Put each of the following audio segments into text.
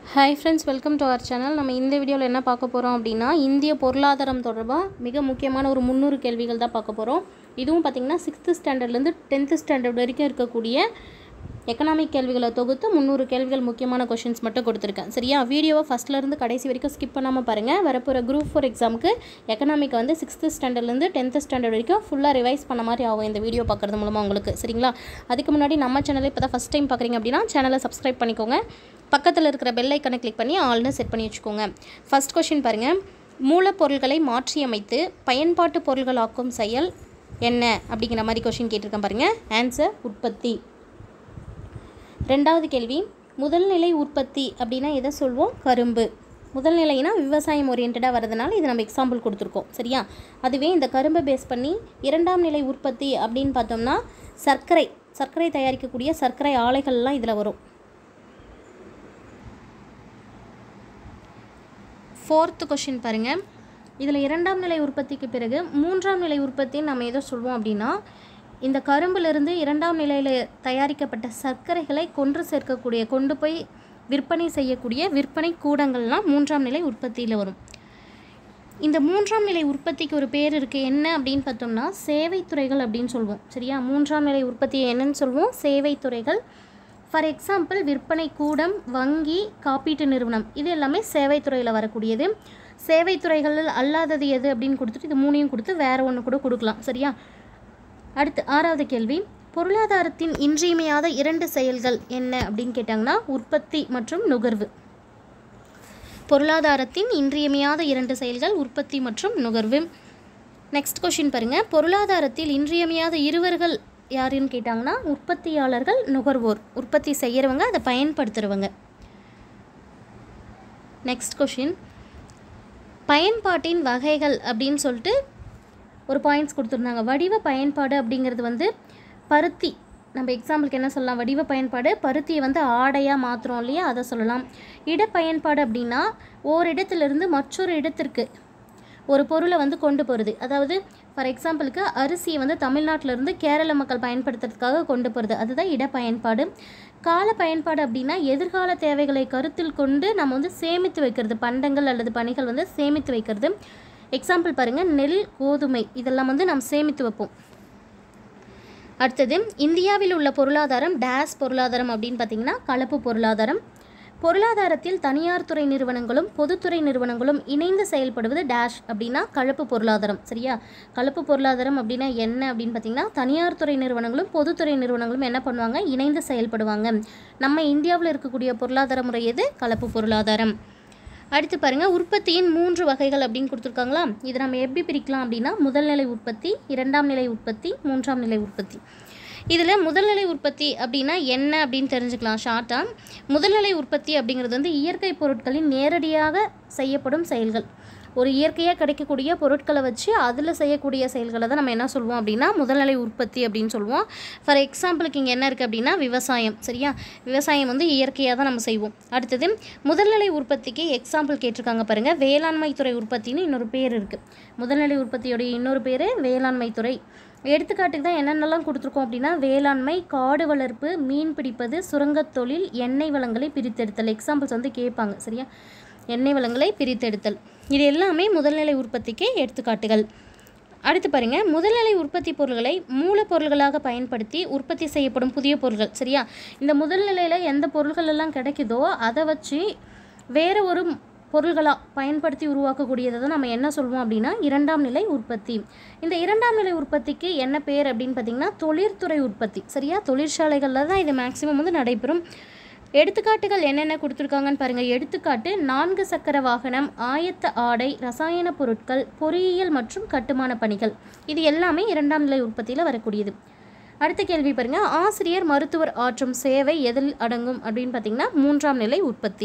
hi friends welcome to our channel நம்ம இந்த வீடியோவில் என்ன பார்க்க போகிறோம் அப்படின்னா இந்திய பொருளாதாரம் தொடர்பாக மிக முக்கியமான ஒரு முந்நூறு கேள்விகள் தான் பார்க்க போகிறோம் இதுவும் பார்த்திங்கன்னா சிக்ஸ்த்து ஸ்டாண்டர்ட்லேருந்து டென்த்து ஸ்டாண்டர்ட் வரைக்கும் இருக்கக்கூடிய எக்கனாமிக் கேள்விகளை தொகுத்து முந்நூறு கேள்விகள் முக்கியமான கொஷின்ஸ் மட்டும் கொடுத்துருக்கேன் சரியா வீடியோவை ஃபஸ்ட்லேருந்து கடைசி வரைக்கும் ஸ்கிப் பண்ணாமல் பாருங்கள் வரப்போகிற குரூப் ஃபோர் எக்ஸாமுக்கு எக்கனாமிக் வந்து சிக்ஸ்த்து ஸ்டாண்டர்ட்லேருந்து டென்த்து ஸ்டாண்டர்ட் வரைக்கும் ஃபுல்லாக ரிவைஸ் பண்ண மாதிரி ஆகும் இந்த வீடியோ பார்க்குறது மூலமாக உங்களுக்கு சரிங்களா அதுக்கு முன்னாடி நம்ம சேனலை இப்போ தான் ஃபஸ்ட் டைம் பார்க்குறீங்க அப்படின்னா சேனலை சப்ஸ்கிரைப் பண்ணிக்கோங்க பக்கத்தில் இருக்கிற பெல் ஐக்கனை கிளிக் பண்ணி ஆல்னு செட் பண்ணி வச்சுக்கோங்க ஃபஸ்ட் கொஷின் பாருங்கள் மூலப்பொருள்களை மாற்றியமைத்து பயன்பாட்டு பொருள்களாக்கும் செயல் என்ன அப்படிங்கிற மாதிரி கொஷின் கேட்டிருக்கேன் பாருங்கள் ஆன்சர் உற்பத்தி ரெண்டாவது கேள்வி முதல்நிலை உற்பத்தி அப்படின்னா எதை சொல்வோம் கரும்பு முதல் நிலைனா விவசாயம் ஓரியன்டாக வரதுனால இது நம்ம எக்ஸாம்பிள் கொடுத்துருக்கோம் சரியா அதுவே இந்த கரும்பை பேஸ் பண்ணி இரண்டாம் நிலை உற்பத்தி அப்படின்னு பார்த்தோம்னா சர்க்கரை சர்க்கரை தயாரிக்கக்கூடிய சர்க்கரை ஆலைகள்லாம் இதில் வரும் ஃபோர்த்து கொஷின் பாருங்கள் இதில் இரண்டாம் நிலை உற்பத்திக்கு பிறகு மூன்றாம் நிலை உற்பத்தின்னு நம்ம எதை சொல்வோம் அப்படின்னா இந்த கரும்பிலிருந்து இரண்டாம் நிலையில் தயாரிக்கப்பட்ட சர்க்கரைகளை கொன்று சேர்க்கக்கூடிய கொண்டு போய் விற்பனை செய்யக்கூடிய விற்பனை கூடங்கள்லாம் மூன்றாம் நிலை உற்பத்தியில் வரும் இந்த மூன்றாம் நிலை உற்பத்திக்கு ஒரு பேர் இருக்குது என்ன அப்படின்னு பார்த்தோம்னா சேவைத்துறைகள் அப்படின்னு சொல்லுவோம் சரியா மூன்றாம் நிலை உற்பத்தி என்னன்னு சொல்லுவோம் சேவைத்துறைகள் ஃபார் எக்ஸாம்பிள் விற்பனை கூடம் வங்கி காப்பீட்டு நிறுவனம் இது எல்லாமே சேவைத்துறையில் வரக்கூடியது சேவைத்துறைகளில் அல்லாதது எது அப்படின்னு கொடுத்துட்டு இது மூணையும் கொடுத்து வேறு ஒன்று கூட கொடுக்கலாம் சரியா அடுத்து ஆறாவது கேள்வி பொருளாதாரத்தின் இன்றியமையாத இரண்டு செயல்கள் என்ன அப்படின்னு கேட்டாங்கன்னா உற்பத்தி மற்றும் நுகர்வு பொருளாதாரத்தின் இன்றியமையாத இரண்டு செயல்கள் உற்பத்தி மற்றும் நுகர்வு நெக்ஸ்ட் கொஷின் பாருங்கள் பொருளாதாரத்தில் இன்றியமையாத இருவர்கள் யாருன்னு கேட்டாங்கன்னா உற்பத்தியாளர்கள் நுகர்வோர் உற்பத்தி செய்கிறவங்க அதை பயன்படுத்துகிறவங்க நெக்ஸ்ட் கொஷின் பயன்பாட்டின் வகைகள் அப்படின்னு சொல்லிட்டு ஒரு பாயிண்ட்ஸ் கொடுத்துருந்தாங்க வடிவ பயன்பாடு அப்படிங்கிறது வந்து பருத்தி நம்ம எக்ஸாம்பிளுக்கு என்ன சொல்லலாம் வடிவ பயன்பாடு பருத்தியை வந்து ஆடையாக மாற்றுறோம் இல்லையா அதை சொல்லலாம் இட பயன்பாடு அப்படின்னா ஓரிடத்திலிருந்து மற்றொரு இடத்திற்கு ஒரு பொருளை வந்து கொண்டு போகிறது அதாவது ஃபார் எக்ஸாம்பிளுக்கு அரிசியை வந்து தமிழ்நாட்டிலேருந்து கேரள மக்கள் பயன்படுத்துறதுக்காக கொண்டு போகிறது அதுதான் இட பயன்பாடு கால பயன்பாடு அப்படின்னா எதிர்கால தேவைகளை கருத்தில் கொண்டு நம்ம வந்து சேமித்து வைக்கிறது பண்டங்கள் அல்லது பணிகள் வந்து சேமித்து வைக்கிறது எக்ஸாம்பிள் பாருங்கள் நெல் கோதுமை இதெல்லாம் வந்து நாம் சேமித்து வைப்போம் அடுத்தது இந்தியாவில் உள்ள பொருளாதாரம் டேஸ் பொருளாதாரம் அப்படின்னு பார்த்தீங்கன்னா கலப்பு பொருளாதாரம் பொருளாதாரத்தில் தனியார் துறை நிறுவனங்களும் பொதுத்துறை நிறுவனங்களும் இணைந்து செயல்படுவது டேஷ் அப்படின்னா கலப்பு பொருளாதாரம் சரியா கலப்பு பொருளாதாரம் அப்படின்னா என்ன அப்படின்னு பார்த்தீங்கன்னா தனியார் துறை நிறுவனங்களும் பொதுத்துறை நிறுவனங்களும் என்ன பண்ணுவாங்க இணைந்து செயல்படுவாங்க நம்ம இந்தியாவில் இருக்கக்கூடிய பொருளாதார முறை எது கலப்பு பொருளாதாரம் அடுத்து பாருங்கள் உற்பத்தியின் மூன்று வகைகள் அப்படின்னு கொடுத்துருக்காங்களா இதை நம்ம எப்படி பிரிக்கலாம் அப்படின்னா முதல்நிலை உற்பத்தி இரண்டாம் நிலை உற்பத்தி மூன்றாம் நிலை உற்பத்தி இதில் முதல்நிலை உற்பத்தி அப்படின்னா என்ன அப்படின்னு தெரிஞ்சுக்கலாம் ஷார்ட்டாக முதல்நிலை உற்பத்தி அப்படிங்கிறது வந்து இயற்கை பொருட்களின் நேரடியாக செய்யப்படும் செயல்கள் ஒரு இயற்கையாக கிடைக்கக்கூடிய பொருட்களை வச்சு அதில் செய்யக்கூடிய செயல்களை தான் நம்ம என்ன சொல்லுவோம் அப்படின்னா முதல்நிலை உற்பத்தி அப்படின்னு சொல்லுவோம் ஃபார் எக்ஸாம்பிளுக்கு இங்கே என்ன இருக்குது அப்படின்னா விவசாயம் சரியா விவசாயம் வந்து இயற்கையாக தான் நம்ம செய்வோம் அடுத்தது முதல்நிலை உற்பத்திக்கு எக்ஸாம்பிள் கேட்டிருக்காங்க பாருங்கள் வேளாண்மை துறை உற்பத்தின்னு இன்னொரு பேர் இருக்குது முதல்நிலை உற்பத்தியோடைய இன்னொரு பேர் வேளாண்மை துறை எடுத்துக்காட்டுக்கு தான் என்னென்னலாம் கொடுத்துருக்கோம் அப்படின்னா வேளாண்மை காடு வளர்ப்பு மீன் பிடிப்பது சுரங்கத் தொழில் எண்ணெய் வளங்களை பிரித்தெடுத்தல் எக்ஸாம்பிள்ஸ் வந்து கேட்பாங்க சரியா எண்ணெய் வளங்களை பிரித்தெடுத்தல் இது எல்லாமே முதல்நிலை உற்பத்திக்கு எடுத்துக்காட்டுகள் அடுத்து பாருங்கள் முதல்நிலை உற்பத்தி பொருள்களை மூலப்பொருள்களாக பயன்படுத்தி உற்பத்தி செய்யப்படும் புதிய பொருள்கள் சரியா இந்த முதல்நிலையில் எந்த பொருள்கள் எல்லாம் கிடைக்குதோ அதை வச்சு வேறு ஒரு பொருள்களாக பயன்படுத்தி உருவாக்கக்கூடியதை தான் நம்ம என்ன சொல்லுவோம் அப்படின்னா இரண்டாம் நிலை உற்பத்தி இந்த இரண்டாம் நிலை உற்பத்திக்கு என்ன பேர் அப்படின்னு பார்த்திங்கன்னா தொழிற்துறை உற்பத்தி சரியா தொழிற்சாலைகளில் தான் இது மேக்ஸிமம் வந்து நடைபெறும் எடுத்துக்காட்டுகள் என்னென்ன கொடுத்துருக்காங்கன்னு பாருங்கள் எடுத்துக்காட்டு நான்கு சக்கர வாகனம் ஆயத்த ஆடை ரசாயன பொருட்கள் பொறியியல் மற்றும் கட்டுமான பணிகள் இது எல்லாமே இரண்டாம் நிலை உற்பத்தியில் வரக்கூடியது அடுத்த கேள்வி பாருங்கள் ஆசிரியர் மருத்துவர் ஆற்றும் சேவை எதில் அடங்கும் அப்படின்னு பார்த்தீங்கன்னா மூன்றாம் நிலை உற்பத்தி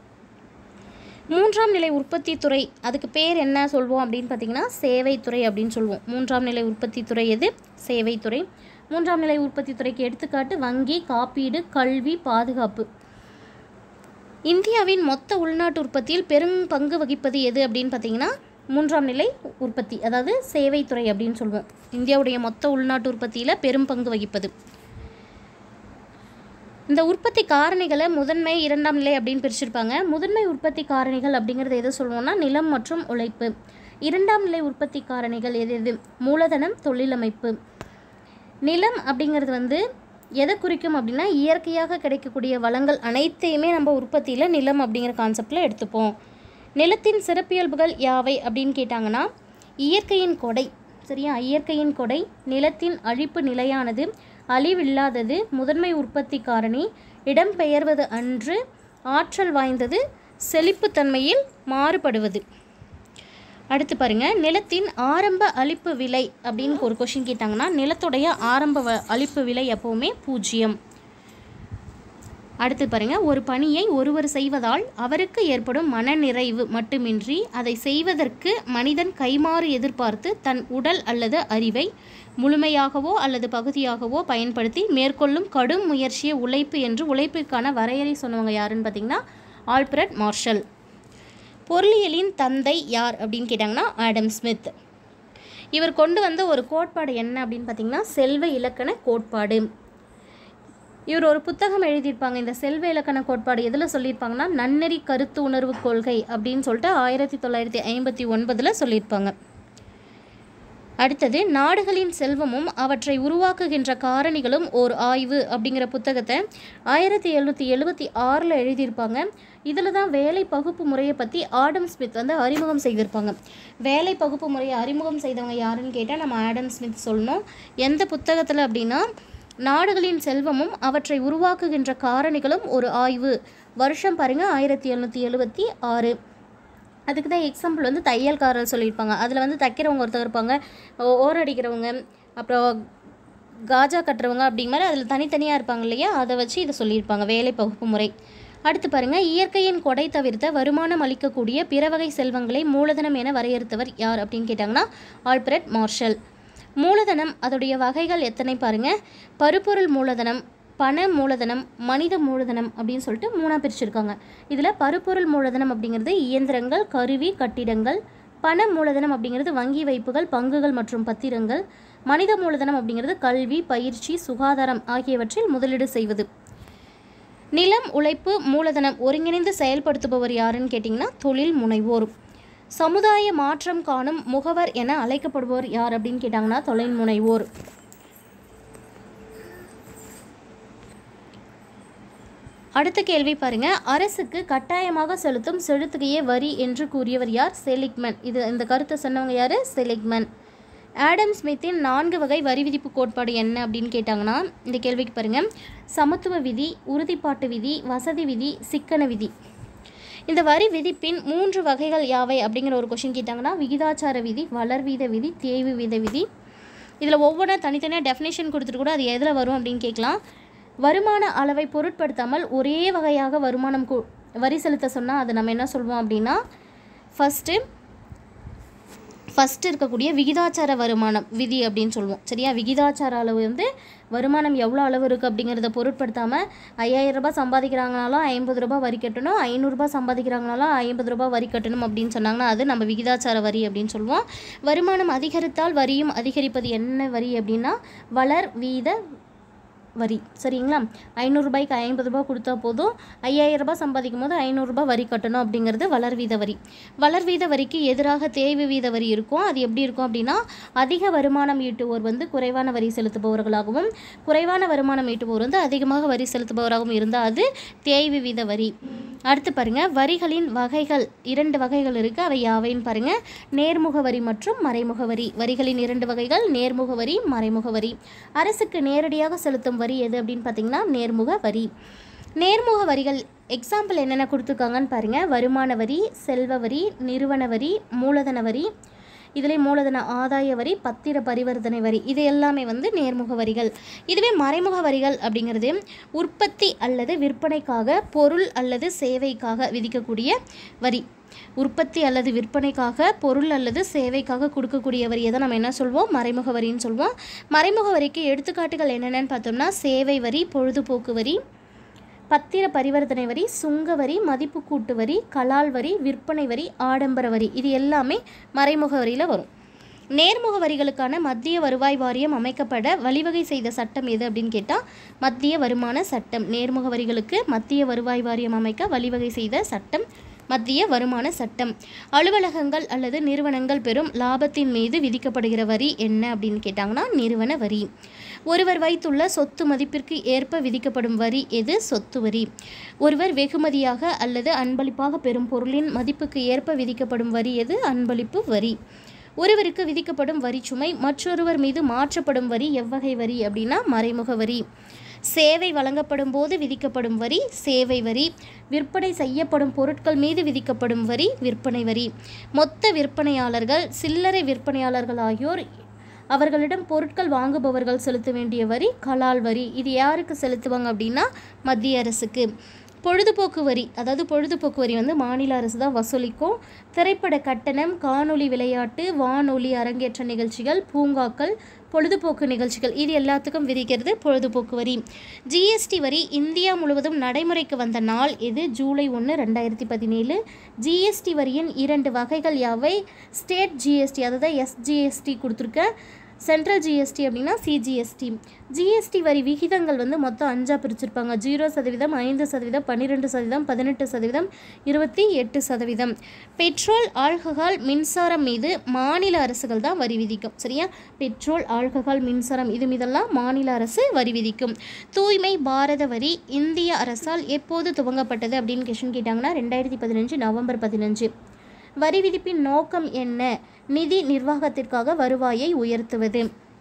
மூன்றாம் நிலை உற்பத்தி துறை அதுக்கு பேர் என்ன சொல்வோம் அப்படின்னு பார்த்தீங்கன்னா சேவைத்துறை அப்படின்னு சொல்லுவோம் மூன்றாம் நிலை உற்பத்தி துறை எது சேவைத்துறை மூன்றாம் நிலை உற்பத்தி துறைக்கு எடுத்துக்காட்டு வங்கி காப்பீடு கல்வி பாதுகாப்பு இந்தியாவின் மொத்த உள்நாட்டு உற்பத்தியில் பெரும் பங்கு வகிப்பது எது அப்படின்னு பார்த்தீங்கன்னா மூன்றாம் நிலை உற்பத்தி அதாவது சேவைத்துறை அப்படின்னு சொல்லுவோம் இந்தியாவுடைய மொத்த உள்நாட்டு உற்பத்தியில் பெரும் பங்கு வகிப்பது இந்த உற்பத்தி காரணிகளை முதன்மை இரண்டாம் நிலை அப்படின்னு பிரிச்சிருப்பாங்க முதன்மை உற்பத்தி காரணிகள் அப்படிங்கிறது எதை சொல்லுவோம்னா நிலம் மற்றும் உழைப்பு இரண்டாம் நிலை உற்பத்தி காரணிகள் எது எது மூலதனம் தொழிலமைப்பு நிலம் அப்படிங்கிறது வந்து எதை குறிக்கும் அப்படின்னா இயற்கையாக கிடைக்கக்கூடிய வளங்கள் அனைத்தையுமே நம்ம உற்பத்தியில் நிலம் அப்படிங்கிற கான்செப்டில் எடுத்துப்போம் நிலத்தின் சிறப்பியல்புகள் யாவை அப்படின்னு கேட்டாங்கன்னா இயற்கையின் கொடை சரியா இயற்கையின் கொடை நிலத்தின் அழிப்பு நிலையானது அழிவில்லாதது முதன்மை உற்பத்தி காரணி இடம்பெயர்வது அன்று ஆற்றல் வாய்ந்தது செழிப்புத்தன்மையில் மாறுபடுவது அடுத்து பாருங்க நிலத்தின் ஆரம்ப அளிப்பு விலை அப்படின்னு ஒரு கொஷின் கேட்டாங்கன்னா நிலத்துடைய ஆரம்ப வ- அளிப்பு விலை எப்பவுமே பூஜ்ஜியம் அடுத்து பாருங்க ஒரு பணியை ஒருவர் செய்வதால் அவருக்கு ஏற்படும் மனநிறைவு மட்டுமின்றி அதை செய்வதற்கு மனிதன் கைமாறு எதிர்பார்த்து தன் உடல் அல்லது அறிவை முழுமையாகவோ அல்லது பகுதியாகவோ பயன்படுத்தி மேற்கொள்ளும் கடும் முயற்சியை உழைப்பு என்று உழைப்பிற்கான வரையறை சொன்னவங்க யாருன்னு பார்த்தீங்கன்னா ஆல்பிரட் மார்ஷல் பொருளியலின் தந்தை யார் அப்படின்னு கேட்டாங்கன்னா ஆடம் ஸ்மித் இவர் கொண்டு வந்த ஒரு கோட்பாடு என்ன அப்படின்னு பார்த்தீங்கன்னா செல்வ இலக்கண கோட்பாடு இவர் ஒரு புத்தகம் எழுதியிருப்பாங்க இந்த செல்வ இலக்கண கோட்பாடு எதில் சொல்லியிருப்பாங்கன்னா நன்னெறி கருத்து உணர்வு கொள்கை அப்படின்னு சொல்லிட்டு ஆயிரத்தி தொள்ளாயிரத்தி ஐம்பத்தி ஒன்பதில் சொல்லியிருப்பாங்க அடுத்தது நாடுகளின் செல்வமும் அவற்றை உருவாக்குகின்ற காரணிகளும் ஓர் ஆய்வு அப்படிங்கிற புத்தகத்தை ஆயிரத்தி எழுநூற்றி எழுபத்தி ஆறில் எழுதியிருப்பாங்க இதில் தான் வேலை பகுப்பு முறையை பற்றி ஆடம் ஸ்மித் வந்து அறிமுகம் செய்திருப்பாங்க வேலை பகுப்பு முறையை அறிமுகம் செய்தவங்க யாருன்னு கேட்டால் நம்ம ஆடம் ஸ்மித் சொல்லணும் எந்த புத்தகத்தில் அப்படின்னா நாடுகளின் செல்வமும் அவற்றை உருவாக்குகின்ற காரணிகளும் ஒரு ஆய்வு வருஷம் பாருங்கள் ஆயிரத்தி எழுநூற்றி எழுபத்தி ஆறு அதுக்கு தான் எக்ஸாம்பிள் வந்து தையல்காரர் சொல்லியிருப்பாங்க அதில் வந்து தைக்கிறவங்க ஒருத்தர் இருப்பாங்க ஓ- ஓரம் அடிக்கிறவங்க அப்புறம் காஜா கட்டுறவங்க அப்படிங்கிற மாதிரி அதில் தனித்தனியாக இருப்பாங்க இல்லையா அதை வச்சு இதை சொல்லியிருப்பாங்க வேலை பகுப்பு முறை அடுத்து பாருங்க இயற்கையின் கொடை தவிர்த்த வருமானம் அளிக்கக்கூடிய பிற வகை செல்வங்களை மூலதனம் என வரையறுத்தவர் யார் அப்படின்னு கேட்டாங்கன்னா ஆல்பிரட் மார்ஷல் மூலதனம் அதோடைய வகைகள் எத்தனை பாருங்க பருப்பொருள் மூலதனம் பண மூலதனம் மனித மூலதனம் அப்படின்னு சொல்லிட்டு மூணாக பிரிச்சிருக்காங்க இதில் பருப்பொருள் மூலதனம் அப்படிங்கிறது இயந்திரங்கள் கருவி கட்டிடங்கள் பண மூலதனம் அப்படிங்கிறது வங்கி வைப்புகள் பங்குகள் மற்றும் பத்திரங்கள் மனித மூலதனம் அப்படிங்கிறது கல்வி பயிற்சி சுகாதாரம் ஆகியவற்றில் முதலீடு செய்வது நிலம் உழைப்பு மூலதனம் ஒருங்கிணைந்து செயல்படுத்துபவர் யாருன்னு கேட்டிங்கன்னா தொழில் முனைவோர் சமுதாய மாற்றம் காணும் முகவர் என அழைக்கப்படுபவர் யார் அப்படின்னு கேட்டாங்கன்னா தொழில் முனைவோர் அடுத்த கேள்வி பாருங்க அரசுக்கு கட்டாயமாக செலுத்தும் செலுத்துகையே வரி என்று கூறியவர் யார் செலிக்மன் இது இந்த கருத்தை சொன்னவங்க யார் செலிக்மன் ஆடம் ஸ்மித்தின் நான்கு வகை வரி விதிப்பு கோட்பாடு என்ன அப்படின்னு கேட்டாங்கன்னா இந்த கேள்விக்கு பாருங்க சமத்துவ விதி உறுதிப்பாட்டு விதி வசதி விதி சிக்கன விதி இந்த வரி விதிப்பின் மூன்று வகைகள் யாவை அப்படிங்கிற ஒரு கொஷின் கேட்டாங்கன்னா விகிதாச்சார விதி வளர்வீத விதி தேய்வு வீத விதி இதில் ஒவ்வொன்றா தனித்தனியாக டெஃபினேஷன் கொடுத்துட்டு கூட அது எதில் வரும் அப்படின்னு கேட்கலாம் வருமான அளவை பொருட்படுத்தாமல் ஒரே வகையாக வருமானம் கு வரி செலுத்த சொன்னால் அது நம்ம என்ன சொல்வோம் அப்படின்னா ஃபஸ்ட்டு ஃபஸ்ட்டு இருக்கக்கூடிய விகிதாச்சார வருமானம் விதி அப்படின்னு சொல்லுவோம் சரியா விகிதாச்சார அளவு வந்து வருமானம் எவ்வளோ அளவு இருக்குது அப்படிங்கிறத பொருட்படுத்தாமல் ஐயாயிரம் ரூபாய் சம்பாதிக்கிறாங்கனாலும் ஐம்பது ரூபாய் வரி கட்டணும் ஐநூறுரூபா சம்பாதிக்கிறாங்கனாலும் ஐம்பது ரூபாய் வரி கட்டணும் அப்படின்னு சொன்னாங்கன்னா அது நம்ம விகிதாச்சார வரி அப்படின்னு சொல்லுவோம் வருமானம் அதிகரித்தால் வரியும் அதிகரிப்பது என்ன வரி அப்படின்னா வளர் வீத வரி சரிங்களா ஐநூறுரூபாய்க்கு ஐம்பது ரூபாய் கொடுத்தா போதும் ஐயாயிரம் ரூபாய் சம்பாதிக்கும் போது ஐநூறுரூபா வரி கட்டணும் அப்படிங்கிறது வளர் வீத வரி வளர் வீத வரிக்கு எதிராக தேய்வு வீத வரி இருக்கும் அது எப்படி இருக்கும் அப்படின்னா அதிக வருமானம் ஈட்டுவோர் வந்து குறைவான வரி செலுத்துபவர்களாகவும் குறைவான வருமானம் ஈட்டுவோர் வந்து அதிகமாக வரி செலுத்துபவராகவும் இருந்தால் அது தேய்வு வீத வரி அடுத்து பாருங்க வரிகளின் வகைகள் இரண்டு வகைகள் இருக்கு அவை யாவைன்னு பாருங்க நேர்முக வரி மற்றும் மறைமுக வரி வரிகளின் இரண்டு வகைகள் நேர்முக வரி மறைமுக வரி அரசுக்கு நேரடியாக செலுத்தும் வரி எது அப்படின்னு பார்த்தீங்கன்னா நேர்முக வரி நேர்முக வரிகள் எக்ஸாம்பிள் என்னென்ன கொடுத்துருக்காங்கன்னு பாருங்க வருமான வரி செல்வ வரி நிறுவன வரி மூலதன வரி இதிலே மூலதன ஆதாய வரி பத்திர பரிவர்த்தனை வரி இது எல்லாமே வந்து நேர்முக வரிகள் இதுவே மறைமுக வரிகள் அப்படிங்கிறது உற்பத்தி அல்லது விற்பனைக்காக பொருள் அல்லது சேவைக்காக விதிக்கக்கூடிய வரி உற்பத்தி அல்லது விற்பனைக்காக பொருள் அல்லது சேவைக்காக கொடுக்கக்கூடிய வரியை தான் நம்ம என்ன சொல்வோம் மறைமுக வரின்னு சொல்வோம் மறைமுக வரிக்கு எடுத்துக்காட்டுகள் என்னென்னு பார்த்தோம்னா சேவை வரி பொழுதுபோக்கு வரி பத்திர பரிவர்த்தனை வரி சுங்க வரி மதிப்பு கூட்டு வரி கலால் வரி விற்பனை வரி ஆடம்பர வரி இது எல்லாமே மறைமுக வரியில் வரும் நேர்முக வரிகளுக்கான மத்திய வருவாய் வாரியம் அமைக்கப்பட வழிவகை செய்த சட்டம் எது அப்படின்னு கேட்டால் மத்திய வருமான சட்டம் நேர்முக வரிகளுக்கு மத்திய வருவாய் வாரியம் அமைக்க வழிவகை செய்த சட்டம் மத்திய வருமான சட்டம் அலுவலகங்கள் அல்லது நிறுவனங்கள் பெறும் லாபத்தின் மீது விதிக்கப்படுகிற வரி என்ன அப்படின்னு கேட்டாங்கன்னா நிறுவன வரி ஒருவர் வைத்துள்ள சொத்து மதிப்பிற்கு ஏற்ப விதிக்கப்படும் வரி எது சொத்து வரி ஒருவர் வெகுமதியாக அல்லது அன்பளிப்பாக பெறும் பொருளின் மதிப்புக்கு ஏற்ப விதிக்கப்படும் வரி எது அன்பளிப்பு வரி ஒருவருக்கு விதிக்கப்படும் வரி சுமை மற்றொருவர் மீது மாற்றப்படும் வரி எவ்வகை வரி அப்படின்னா மறைமுக வரி சேவை வழங்கப்படும் போது விதிக்கப்படும் வரி சேவை வரி விற்பனை செய்யப்படும் பொருட்கள் மீது விதிக்கப்படும் வரி விற்பனை வரி மொத்த விற்பனையாளர்கள் சில்லறை விற்பனையாளர்கள் ஆகியோர் அவர்களிடம் பொருட்கள் வாங்குபவர்கள் செலுத்த வேண்டிய வரி கலால் வரி இது யாருக்கு செலுத்துவாங்க அப்படின்னா மத்திய அரசுக்கு பொழுதுபோக்கு வரி அதாவது பொழுதுபோக்கு வரி வந்து மாநில அரசு தான் வசூலிக்கும் திரைப்பட கட்டணம் காணொளி விளையாட்டு வானொலி அரங்கேற்ற நிகழ்ச்சிகள் பூங்காக்கள் பொழுதுபோக்கு நிகழ்ச்சிகள் இது எல்லாத்துக்கும் விதிக்கிறது பொழுதுபோக்கு வரி ஜிஎஸ்டி வரி இந்தியா முழுவதும் நடைமுறைக்கு வந்த நாள் இது ஜூலை ஒன்று ரெண்டாயிரத்தி பதினேழு ஜிஎஸ்டி வரியின் இரண்டு வகைகள் யாவை ஸ்டேட் ஜிஎஸ்டி அதாவது எஸ்ஜிஎஸ்டி கொடுத்துருக்க சென்ட்ரல் ஜிஎஸ்டி அப்படின்னா சிஜிஎஸ்டி ஜிஎஸ்டி வரி விகிதங்கள் வந்து மொத்தம் அஞ்சாக பிரிச்சிருப்பாங்க ஜீரோ சதவீதம் ஐந்து சதவீதம் பன்னிரெண்டு சதவீதம் பதினெட்டு சதவீதம் இருபத்தி எட்டு சதவீதம் பெட்ரோல் ஆல்கஹால் மின்சாரம் மீது மாநில அரசுகள் தான் வரி விதிக்கும் சரியா பெட்ரோல் ஆல்கஹால் மின்சாரம் இது மீதெல்லாம் மாநில அரசு வரி விதிக்கும் தூய்மை பாரத வரி இந்திய அரசால் எப்போது துவங்கப்பட்டது அப்படின்னு கொஷின் கேட்டாங்கன்னா ரெண்டாயிரத்தி பதினஞ்சு நவம்பர் பதினஞ்சு வரி விதிப்பின் நோக்கம் என்ன நிதி நிர்வாகத்திற்காக வருவாயை உயர்த்துவது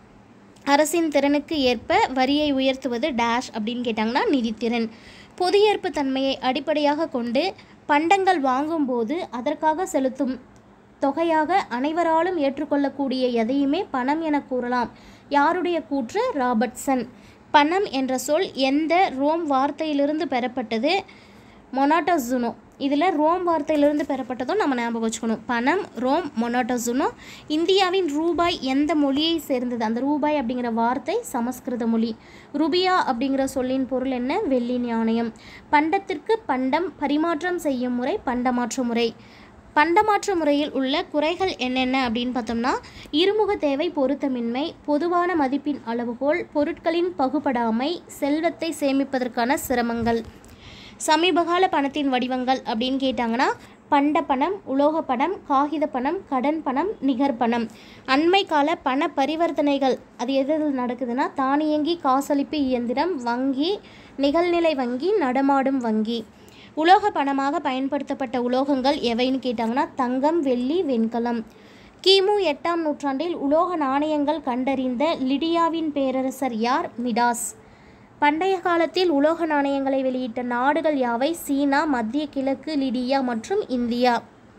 அரசின் திறனுக்கு ஏற்ப வரியை உயர்த்துவது டேஷ் அப்படின்னு கேட்டாங்கன்னா நிதித்திறன் பொது ஏற்பு தன்மையை அடிப்படையாக கொண்டு பண்டங்கள் வாங்கும்போது அதற்காக செலுத்தும் தொகையாக அனைவராலும் ஏற்றுக்கொள்ளக்கூடிய எதையுமே பணம் என கூறலாம் யாருடைய கூற்று ராபர்ட்சன் பணம் என்ற சொல் எந்த ரோம் வார்த்தையிலிருந்து பெறப்பட்டது மொனாட்டோசுனோ இதில் ரோம் வார்த்தையிலிருந்து பெறப்பட்டதும் நம்ம ஞாபகம் வச்சுக்கணும் பணம் ரோம் மொனாட்டோசுனோ இந்தியாவின் ரூபாய் எந்த மொழியை சேர்ந்தது அந்த ரூபாய் அப்படிங்கிற வார்த்தை சமஸ்கிருத மொழி ருபியா அப்படிங்கிற சொல்லின் பொருள் என்ன வெள்ளி நாணயம் பண்டத்திற்கு பண்டம் பரிமாற்றம் செய்யும் முறை பண்டமாற்று முறை பண்டமாற்று முறையில் உள்ள குறைகள் என்னென்ன அப்படின்னு பார்த்தோம்னா இருமுக தேவை பொருத்தமின்மை பொதுவான மதிப்பின் அளவுகோல் பொருட்களின் பகுபடாமை செல்வத்தை சேமிப்பதற்கான சிரமங்கள் சமீபகால பணத்தின் வடிவங்கள் அப்படின்னு கேட்டாங்கன்னா பண்ட பணம் உலோக பணம் காகித பணம் கடன் பணம் நிகர் பணம் அண்மை கால பண பரிவர்த்தனைகள் அது எது எதில் நடக்குதுன்னா தானியங்கி காசளிப்பு இயந்திரம் வங்கி நிகழ்நிலை வங்கி நடமாடும் வங்கி உலோக பணமாக பயன்படுத்தப்பட்ட உலோகங்கள் எவைன்னு கேட்டாங்கன்னா தங்கம் வெள்ளி வெண்கலம் கிமு எட்டாம் நூற்றாண்டில் உலோக நாணயங்கள் கண்டறிந்த லிடியாவின் பேரரசர் யார் மிடாஸ் பண்டைய காலத்தில் உலோக நாணயங்களை வெளியிட்ட நாடுகள் யாவை சீனா மத்திய கிழக்கு லிடியா மற்றும் இந்தியா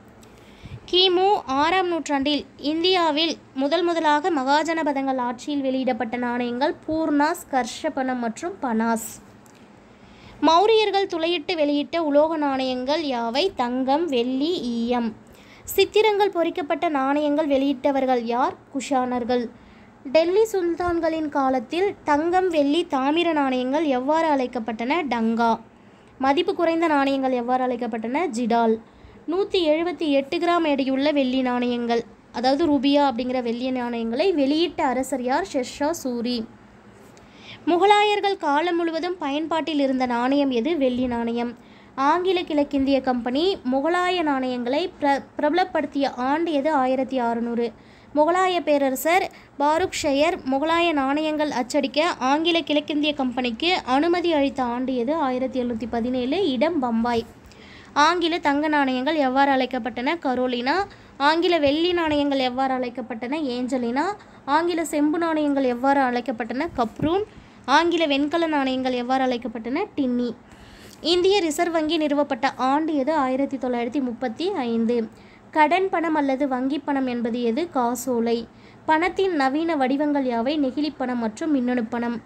கிமு ஆறாம் நூற்றாண்டில் இந்தியாவில் முதல் முதலாக மகாஜனபதங்கள் ஆட்சியில் வெளியிடப்பட்ட நாணயங்கள் பூர்ணாஸ் கர்ஷபணம் மற்றும் பனாஸ் மௌரியர்கள் துளையிட்டு வெளியிட்ட உலோக நாணயங்கள் யாவை தங்கம் வெள்ளி ஈயம் சித்திரங்கள் பொறிக்கப்பட்ட நாணயங்கள் வெளியிட்டவர்கள் யார் குஷானர்கள் டெல்லி சுல்தான்களின் காலத்தில் தங்கம் வெள்ளி தாமிர நாணயங்கள் எவ்வாறு அழைக்கப்பட்டன டங்கா மதிப்பு குறைந்த நாணயங்கள் எவ்வாறு அழைக்கப்பட்டன ஜிடால் நூற்றி எழுபத்தி எட்டு கிராம் எடையுள்ள வெள்ளி நாணயங்கள் அதாவது ருபியா அப்படிங்கிற வெள்ளி நாணயங்களை வெளியிட்ட அரசர் யார் ஷெர்ஷா சூரி முகலாயர்கள் காலம் முழுவதும் பயன்பாட்டில் இருந்த நாணயம் எது வெள்ளி நாணயம் ஆங்கில கிழக்கிந்திய கம்பெனி முகலாய நாணயங்களை பிர பிரபலப்படுத்திய ஆண்டு எது ஆயிரத்தி அறுநூறு முகலாய பேரரசர் பாருக் ஷெயர் முகலாய நாணயங்கள் அச்சடிக்க ஆங்கில கிழக்கிந்திய கம்பெனிக்கு அனுமதி அளித்த ஆண்டு எது ஆயிரத்தி எழுநூற்றி பதினேழு இடம் பம்பாய் ஆங்கில தங்க நாணயங்கள் எவ்வாறு அழைக்கப்பட்டன கரோலினா ஆங்கில வெள்ளி நாணயங்கள் எவ்வாறு அழைக்கப்பட்டன ஏஞ்சலினா ஆங்கில செம்பு நாணயங்கள் எவ்வாறு அழைக்கப்பட்டன கப்ரூன் ஆங்கில வெண்கல நாணயங்கள் எவ்வாறு அழைக்கப்பட்டன டின்னி இந்திய ரிசர்வ் வங்கி நிறுவப்பட்ட ஆண்டு எது ஆயிரத்தி தொள்ளாயிரத்தி முப்பத்தி ஐந்து கடன் பணம் அல்லது வங்கிப் பணம் என்பது எது காசோலை பணத்தின் நவீன வடிவங்கள் யாவை நெகிழிப் பணம் மற்றும் மின்னணு பணம்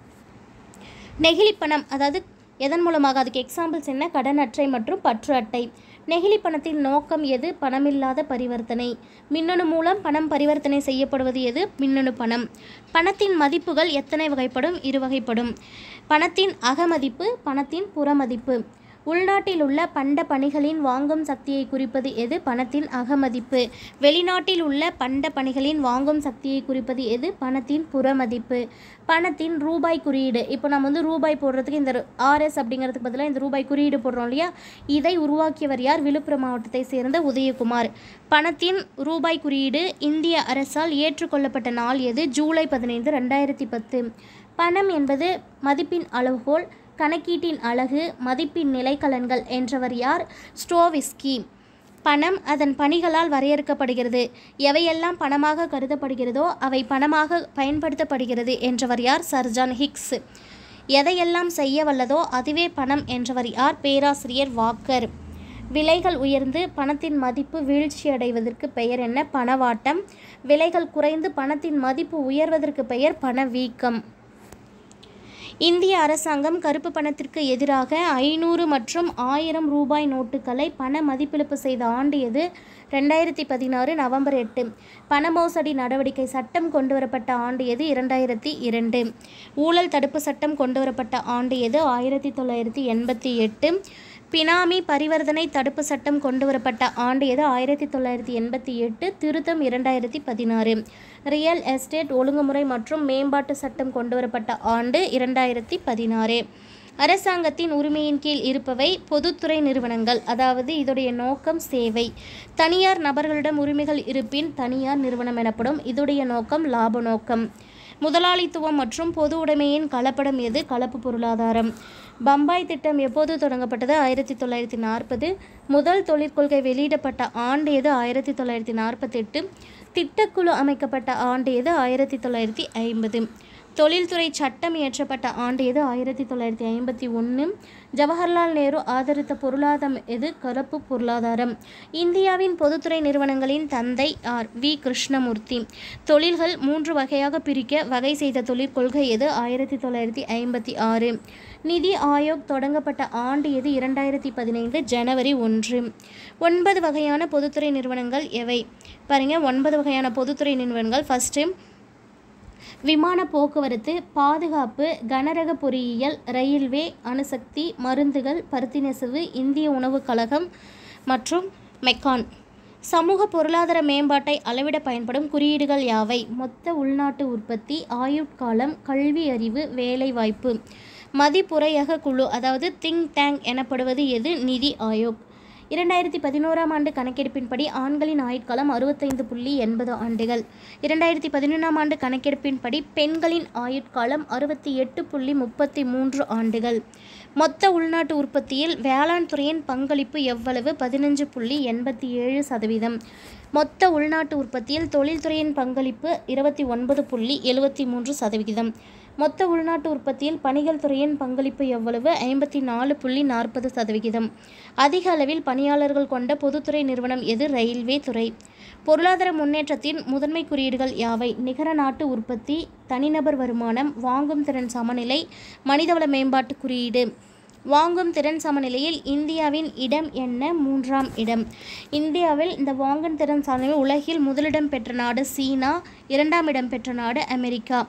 நெகிழிப் பணம் அதாவது எதன் மூலமாக அதுக்கு எக்ஸாம்பிள்ஸ் என்ன கடன் அட்டை மற்றும் பற்று அட்டை நெகிழி பணத்தின் நோக்கம் எது பணமில்லாத பரிவர்த்தனை மின்னணு மூலம் பணம் பரிவர்த்தனை செய்யப்படுவது எது மின்னணு பணம் பணத்தின் மதிப்புகள் எத்தனை வகைப்படும் இரு வகைப்படும் பணத்தின் அகமதிப்பு பணத்தின் புறமதிப்பு உள்நாட்டில் உள்ள பண்ட பணிகளின் வாங்கும் சக்தியை குறிப்பது எது பணத்தின் அகமதிப்பு வெளிநாட்டில் உள்ள பண்ட பணிகளின் வாங்கும் சக்தியை குறிப்பது எது பணத்தின் புறமதிப்பு பணத்தின் ரூபாய் குறியீடு இப்போ நம்ம வந்து ரூபாய் போடுறதுக்கு இந்த ஆர்எஸ் அப்படிங்கிறதுக்கு பதிலாக இந்த ரூபாய் குறியீடு போடுறோம் இல்லையா இதை உருவாக்கியவர் யார் விழுப்புரம் மாவட்டத்தை சேர்ந்த உதயகுமார் பணத்தின் ரூபாய் குறியீடு இந்திய அரசால் ஏற்றுக்கொள்ளப்பட்ட நாள் எது ஜூலை பதினைந்து ரெண்டாயிரத்தி பத்து பணம் என்பது மதிப்பின் அளவுகோல் கணக்கீட்டின் அழகு மதிப்பின் நிலைக்கலன்கள் என்றவர் யார் ஸ்டோவிஸ்கி பணம் அதன் பணிகளால் வரையறுக்கப்படுகிறது எவையெல்லாம் பணமாக கருதப்படுகிறதோ அவை பணமாக பயன்படுத்தப்படுகிறது என்றவர் யார் சர்ஜான் ஹிக்ஸ் எதையெல்லாம் செய்ய வல்லதோ அதுவே பணம் என்றவர் யார் பேராசிரியர் வாக்கர் விலைகள் உயர்ந்து பணத்தின் மதிப்பு வீழ்ச்சியடைவதற்கு பெயர் என்ன பணவாட்டம் விலைகள் குறைந்து பணத்தின் மதிப்பு உயர்வதற்கு பெயர் பணவீக்கம் இந்திய அரசாங்கம் கருப்பு பணத்திற்கு எதிராக ஐநூறு மற்றும் ஆயிரம் ரூபாய் நோட்டுகளை பண மதிப்பிழப்பு செய்த ஆண்டு எது ரெண்டாயிரத்தி பதினாறு நவம்பர் எட்டு பண மோசடி நடவடிக்கை சட்டம் கொண்டுவரப்பட்ட ஆண்டு எது இரண்டாயிரத்தி இரண்டு ஊழல் தடுப்பு சட்டம் கொண்டுவரப்பட்ட ஆண்டு எது ஆயிரத்தி தொள்ளாயிரத்தி எண்பத்தி எட்டு பினாமி பரிவர்த்தனை தடுப்பு சட்டம் கொண்டுவரப்பட்ட ஆண்டு எது ஆயிரத்தி தொள்ளாயிரத்தி எண்பத்தி எட்டு திருத்தம் இரண்டாயிரத்தி பதினாறு ரியல் எஸ்டேட் ஒழுங்குமுறை மற்றும் மேம்பாட்டு சட்டம் கொண்டுவரப்பட்ட ஆண்டு இரண்டாயிரத்தி பதினாறு அரசாங்கத்தின் உரிமையின் கீழ் இருப்பவை பொதுத்துறை நிறுவனங்கள் அதாவது இதோடைய நோக்கம் சேவை தனியார் நபர்களிடம் உரிமைகள் இருப்பின் தனியார் நிறுவனம் எனப்படும் இதுடைய நோக்கம் லாப நோக்கம் முதலாளித்துவம் மற்றும் பொது உடைமையின் கலப்படம் எது கலப்பு பொருளாதாரம் பம்பாய் திட்டம் எப்போது தொடங்கப்பட்டது ஆயிரத்தி தொள்ளாயிரத்தி நாற்பது முதல் தொழிற்கொள்கை வெளியிடப்பட்ட ஆண்டு எது ஆயிரத்தி தொள்ளாயிரத்தி நாற்பத்தெட்டு திட்டக்குழு அமைக்கப்பட்ட ஆண்டு எது ஆயிரத்தி தொள்ளாயிரத்தி ஐம்பது தொழில்துறை சட்டம் இயற்றப்பட்ட ஆண்டு எது ஆயிரத்தி தொள்ளாயிரத்தி ஐம்பத்தி ஒன்று ஜவஹர்லால் நேரு ஆதரித்த பொருளாதாரம் எது கலப்பு பொருளாதாரம் இந்தியாவின் பொதுத்துறை நிறுவனங்களின் தந்தை ஆர் வி கிருஷ்ணமூர்த்தி தொழில்கள் மூன்று வகையாக பிரிக்க வகை செய்த தொழிற்கொள்கை எது ஆயிரத்தி தொள்ளாயிரத்தி ஐம்பத்தி ஆறு நிதி ஆயோக் தொடங்கப்பட்ட ஆண்டு எது இரண்டாயிரத்தி பதினைந்து ஜனவரி ஒன்று ஒன்பது வகையான பொதுத்துறை நிறுவனங்கள் எவை பாருங்க ஒன்பது வகையான பொதுத்துறை நிறுவனங்கள் ஃபஸ்ட்டு விமான போக்குவரத்து பாதுகாப்பு கனரக பொறியியல் ரயில்வே அணுசக்தி மருந்துகள் பருத்தி நெசவு இந்திய உணவுக் கழகம் மற்றும் மெக்கான் சமூக பொருளாதார மேம்பாட்டை அளவிட பயன்படும் குறியீடுகள் யாவை மொத்த உள்நாட்டு உற்பத்தி ஆயுட்காலம் கல்வி அறிவு வேலைவாய்ப்பு மதிப்புரையக குழு அதாவது திங்க் டேங்க் எனப்படுவது எது நிதி ஆயோக் இரண்டாயிரத்தி பதினோராம் ஆண்டு கணக்கெடுப்பின்படி ஆண்களின் ஆயுட்காலம் அறுபத்தைந்து புள்ளி எண்பது ஆண்டுகள் இரண்டாயிரத்தி பதினொன்றாம் ஆண்டு கணக்கெடுப்பின்படி பெண்களின் ஆயுட்காலம் அறுபத்தி எட்டு புள்ளி முப்பத்தி மூன்று ஆண்டுகள் மொத்த உள்நாட்டு உற்பத்தியில் வேளாண் துறையின் பங்களிப்பு எவ்வளவு பதினஞ்சு புள்ளி எண்பத்தி ஏழு சதவீதம் மொத்த உள்நாட்டு உற்பத்தியில் தொழில்துறையின் பங்களிப்பு இருபத்தி ஒன்பது புள்ளி எழுபத்தி மூன்று சதவிகிதம் மொத்த உள்நாட்டு உற்பத்தியில் பணிகள் துறையின் பங்களிப்பு எவ்வளவு ஐம்பத்தி நாலு புள்ளி நாற்பது சதவிகிதம் அதிக அளவில் பணியாளர்கள் கொண்ட பொதுத்துறை நிறுவனம் எது ரயில்வே துறை பொருளாதார முன்னேற்றத்தின் முதன்மை குறியீடுகள் யாவை நிகர நாட்டு உற்பத்தி தனிநபர் வருமானம் வாங்கும் திறன் சமநிலை மனிதவள மேம்பாட்டு குறியீடு வாங்கும் திறன் சமநிலையில் இந்தியாவின் இடம் என்ன மூன்றாம் இடம் இந்தியாவில் இந்த வாங்கும் திறன் சமநிலை உலகில் முதலிடம் பெற்ற நாடு சீனா இரண்டாம் இடம் பெற்ற நாடு அமெரிக்கா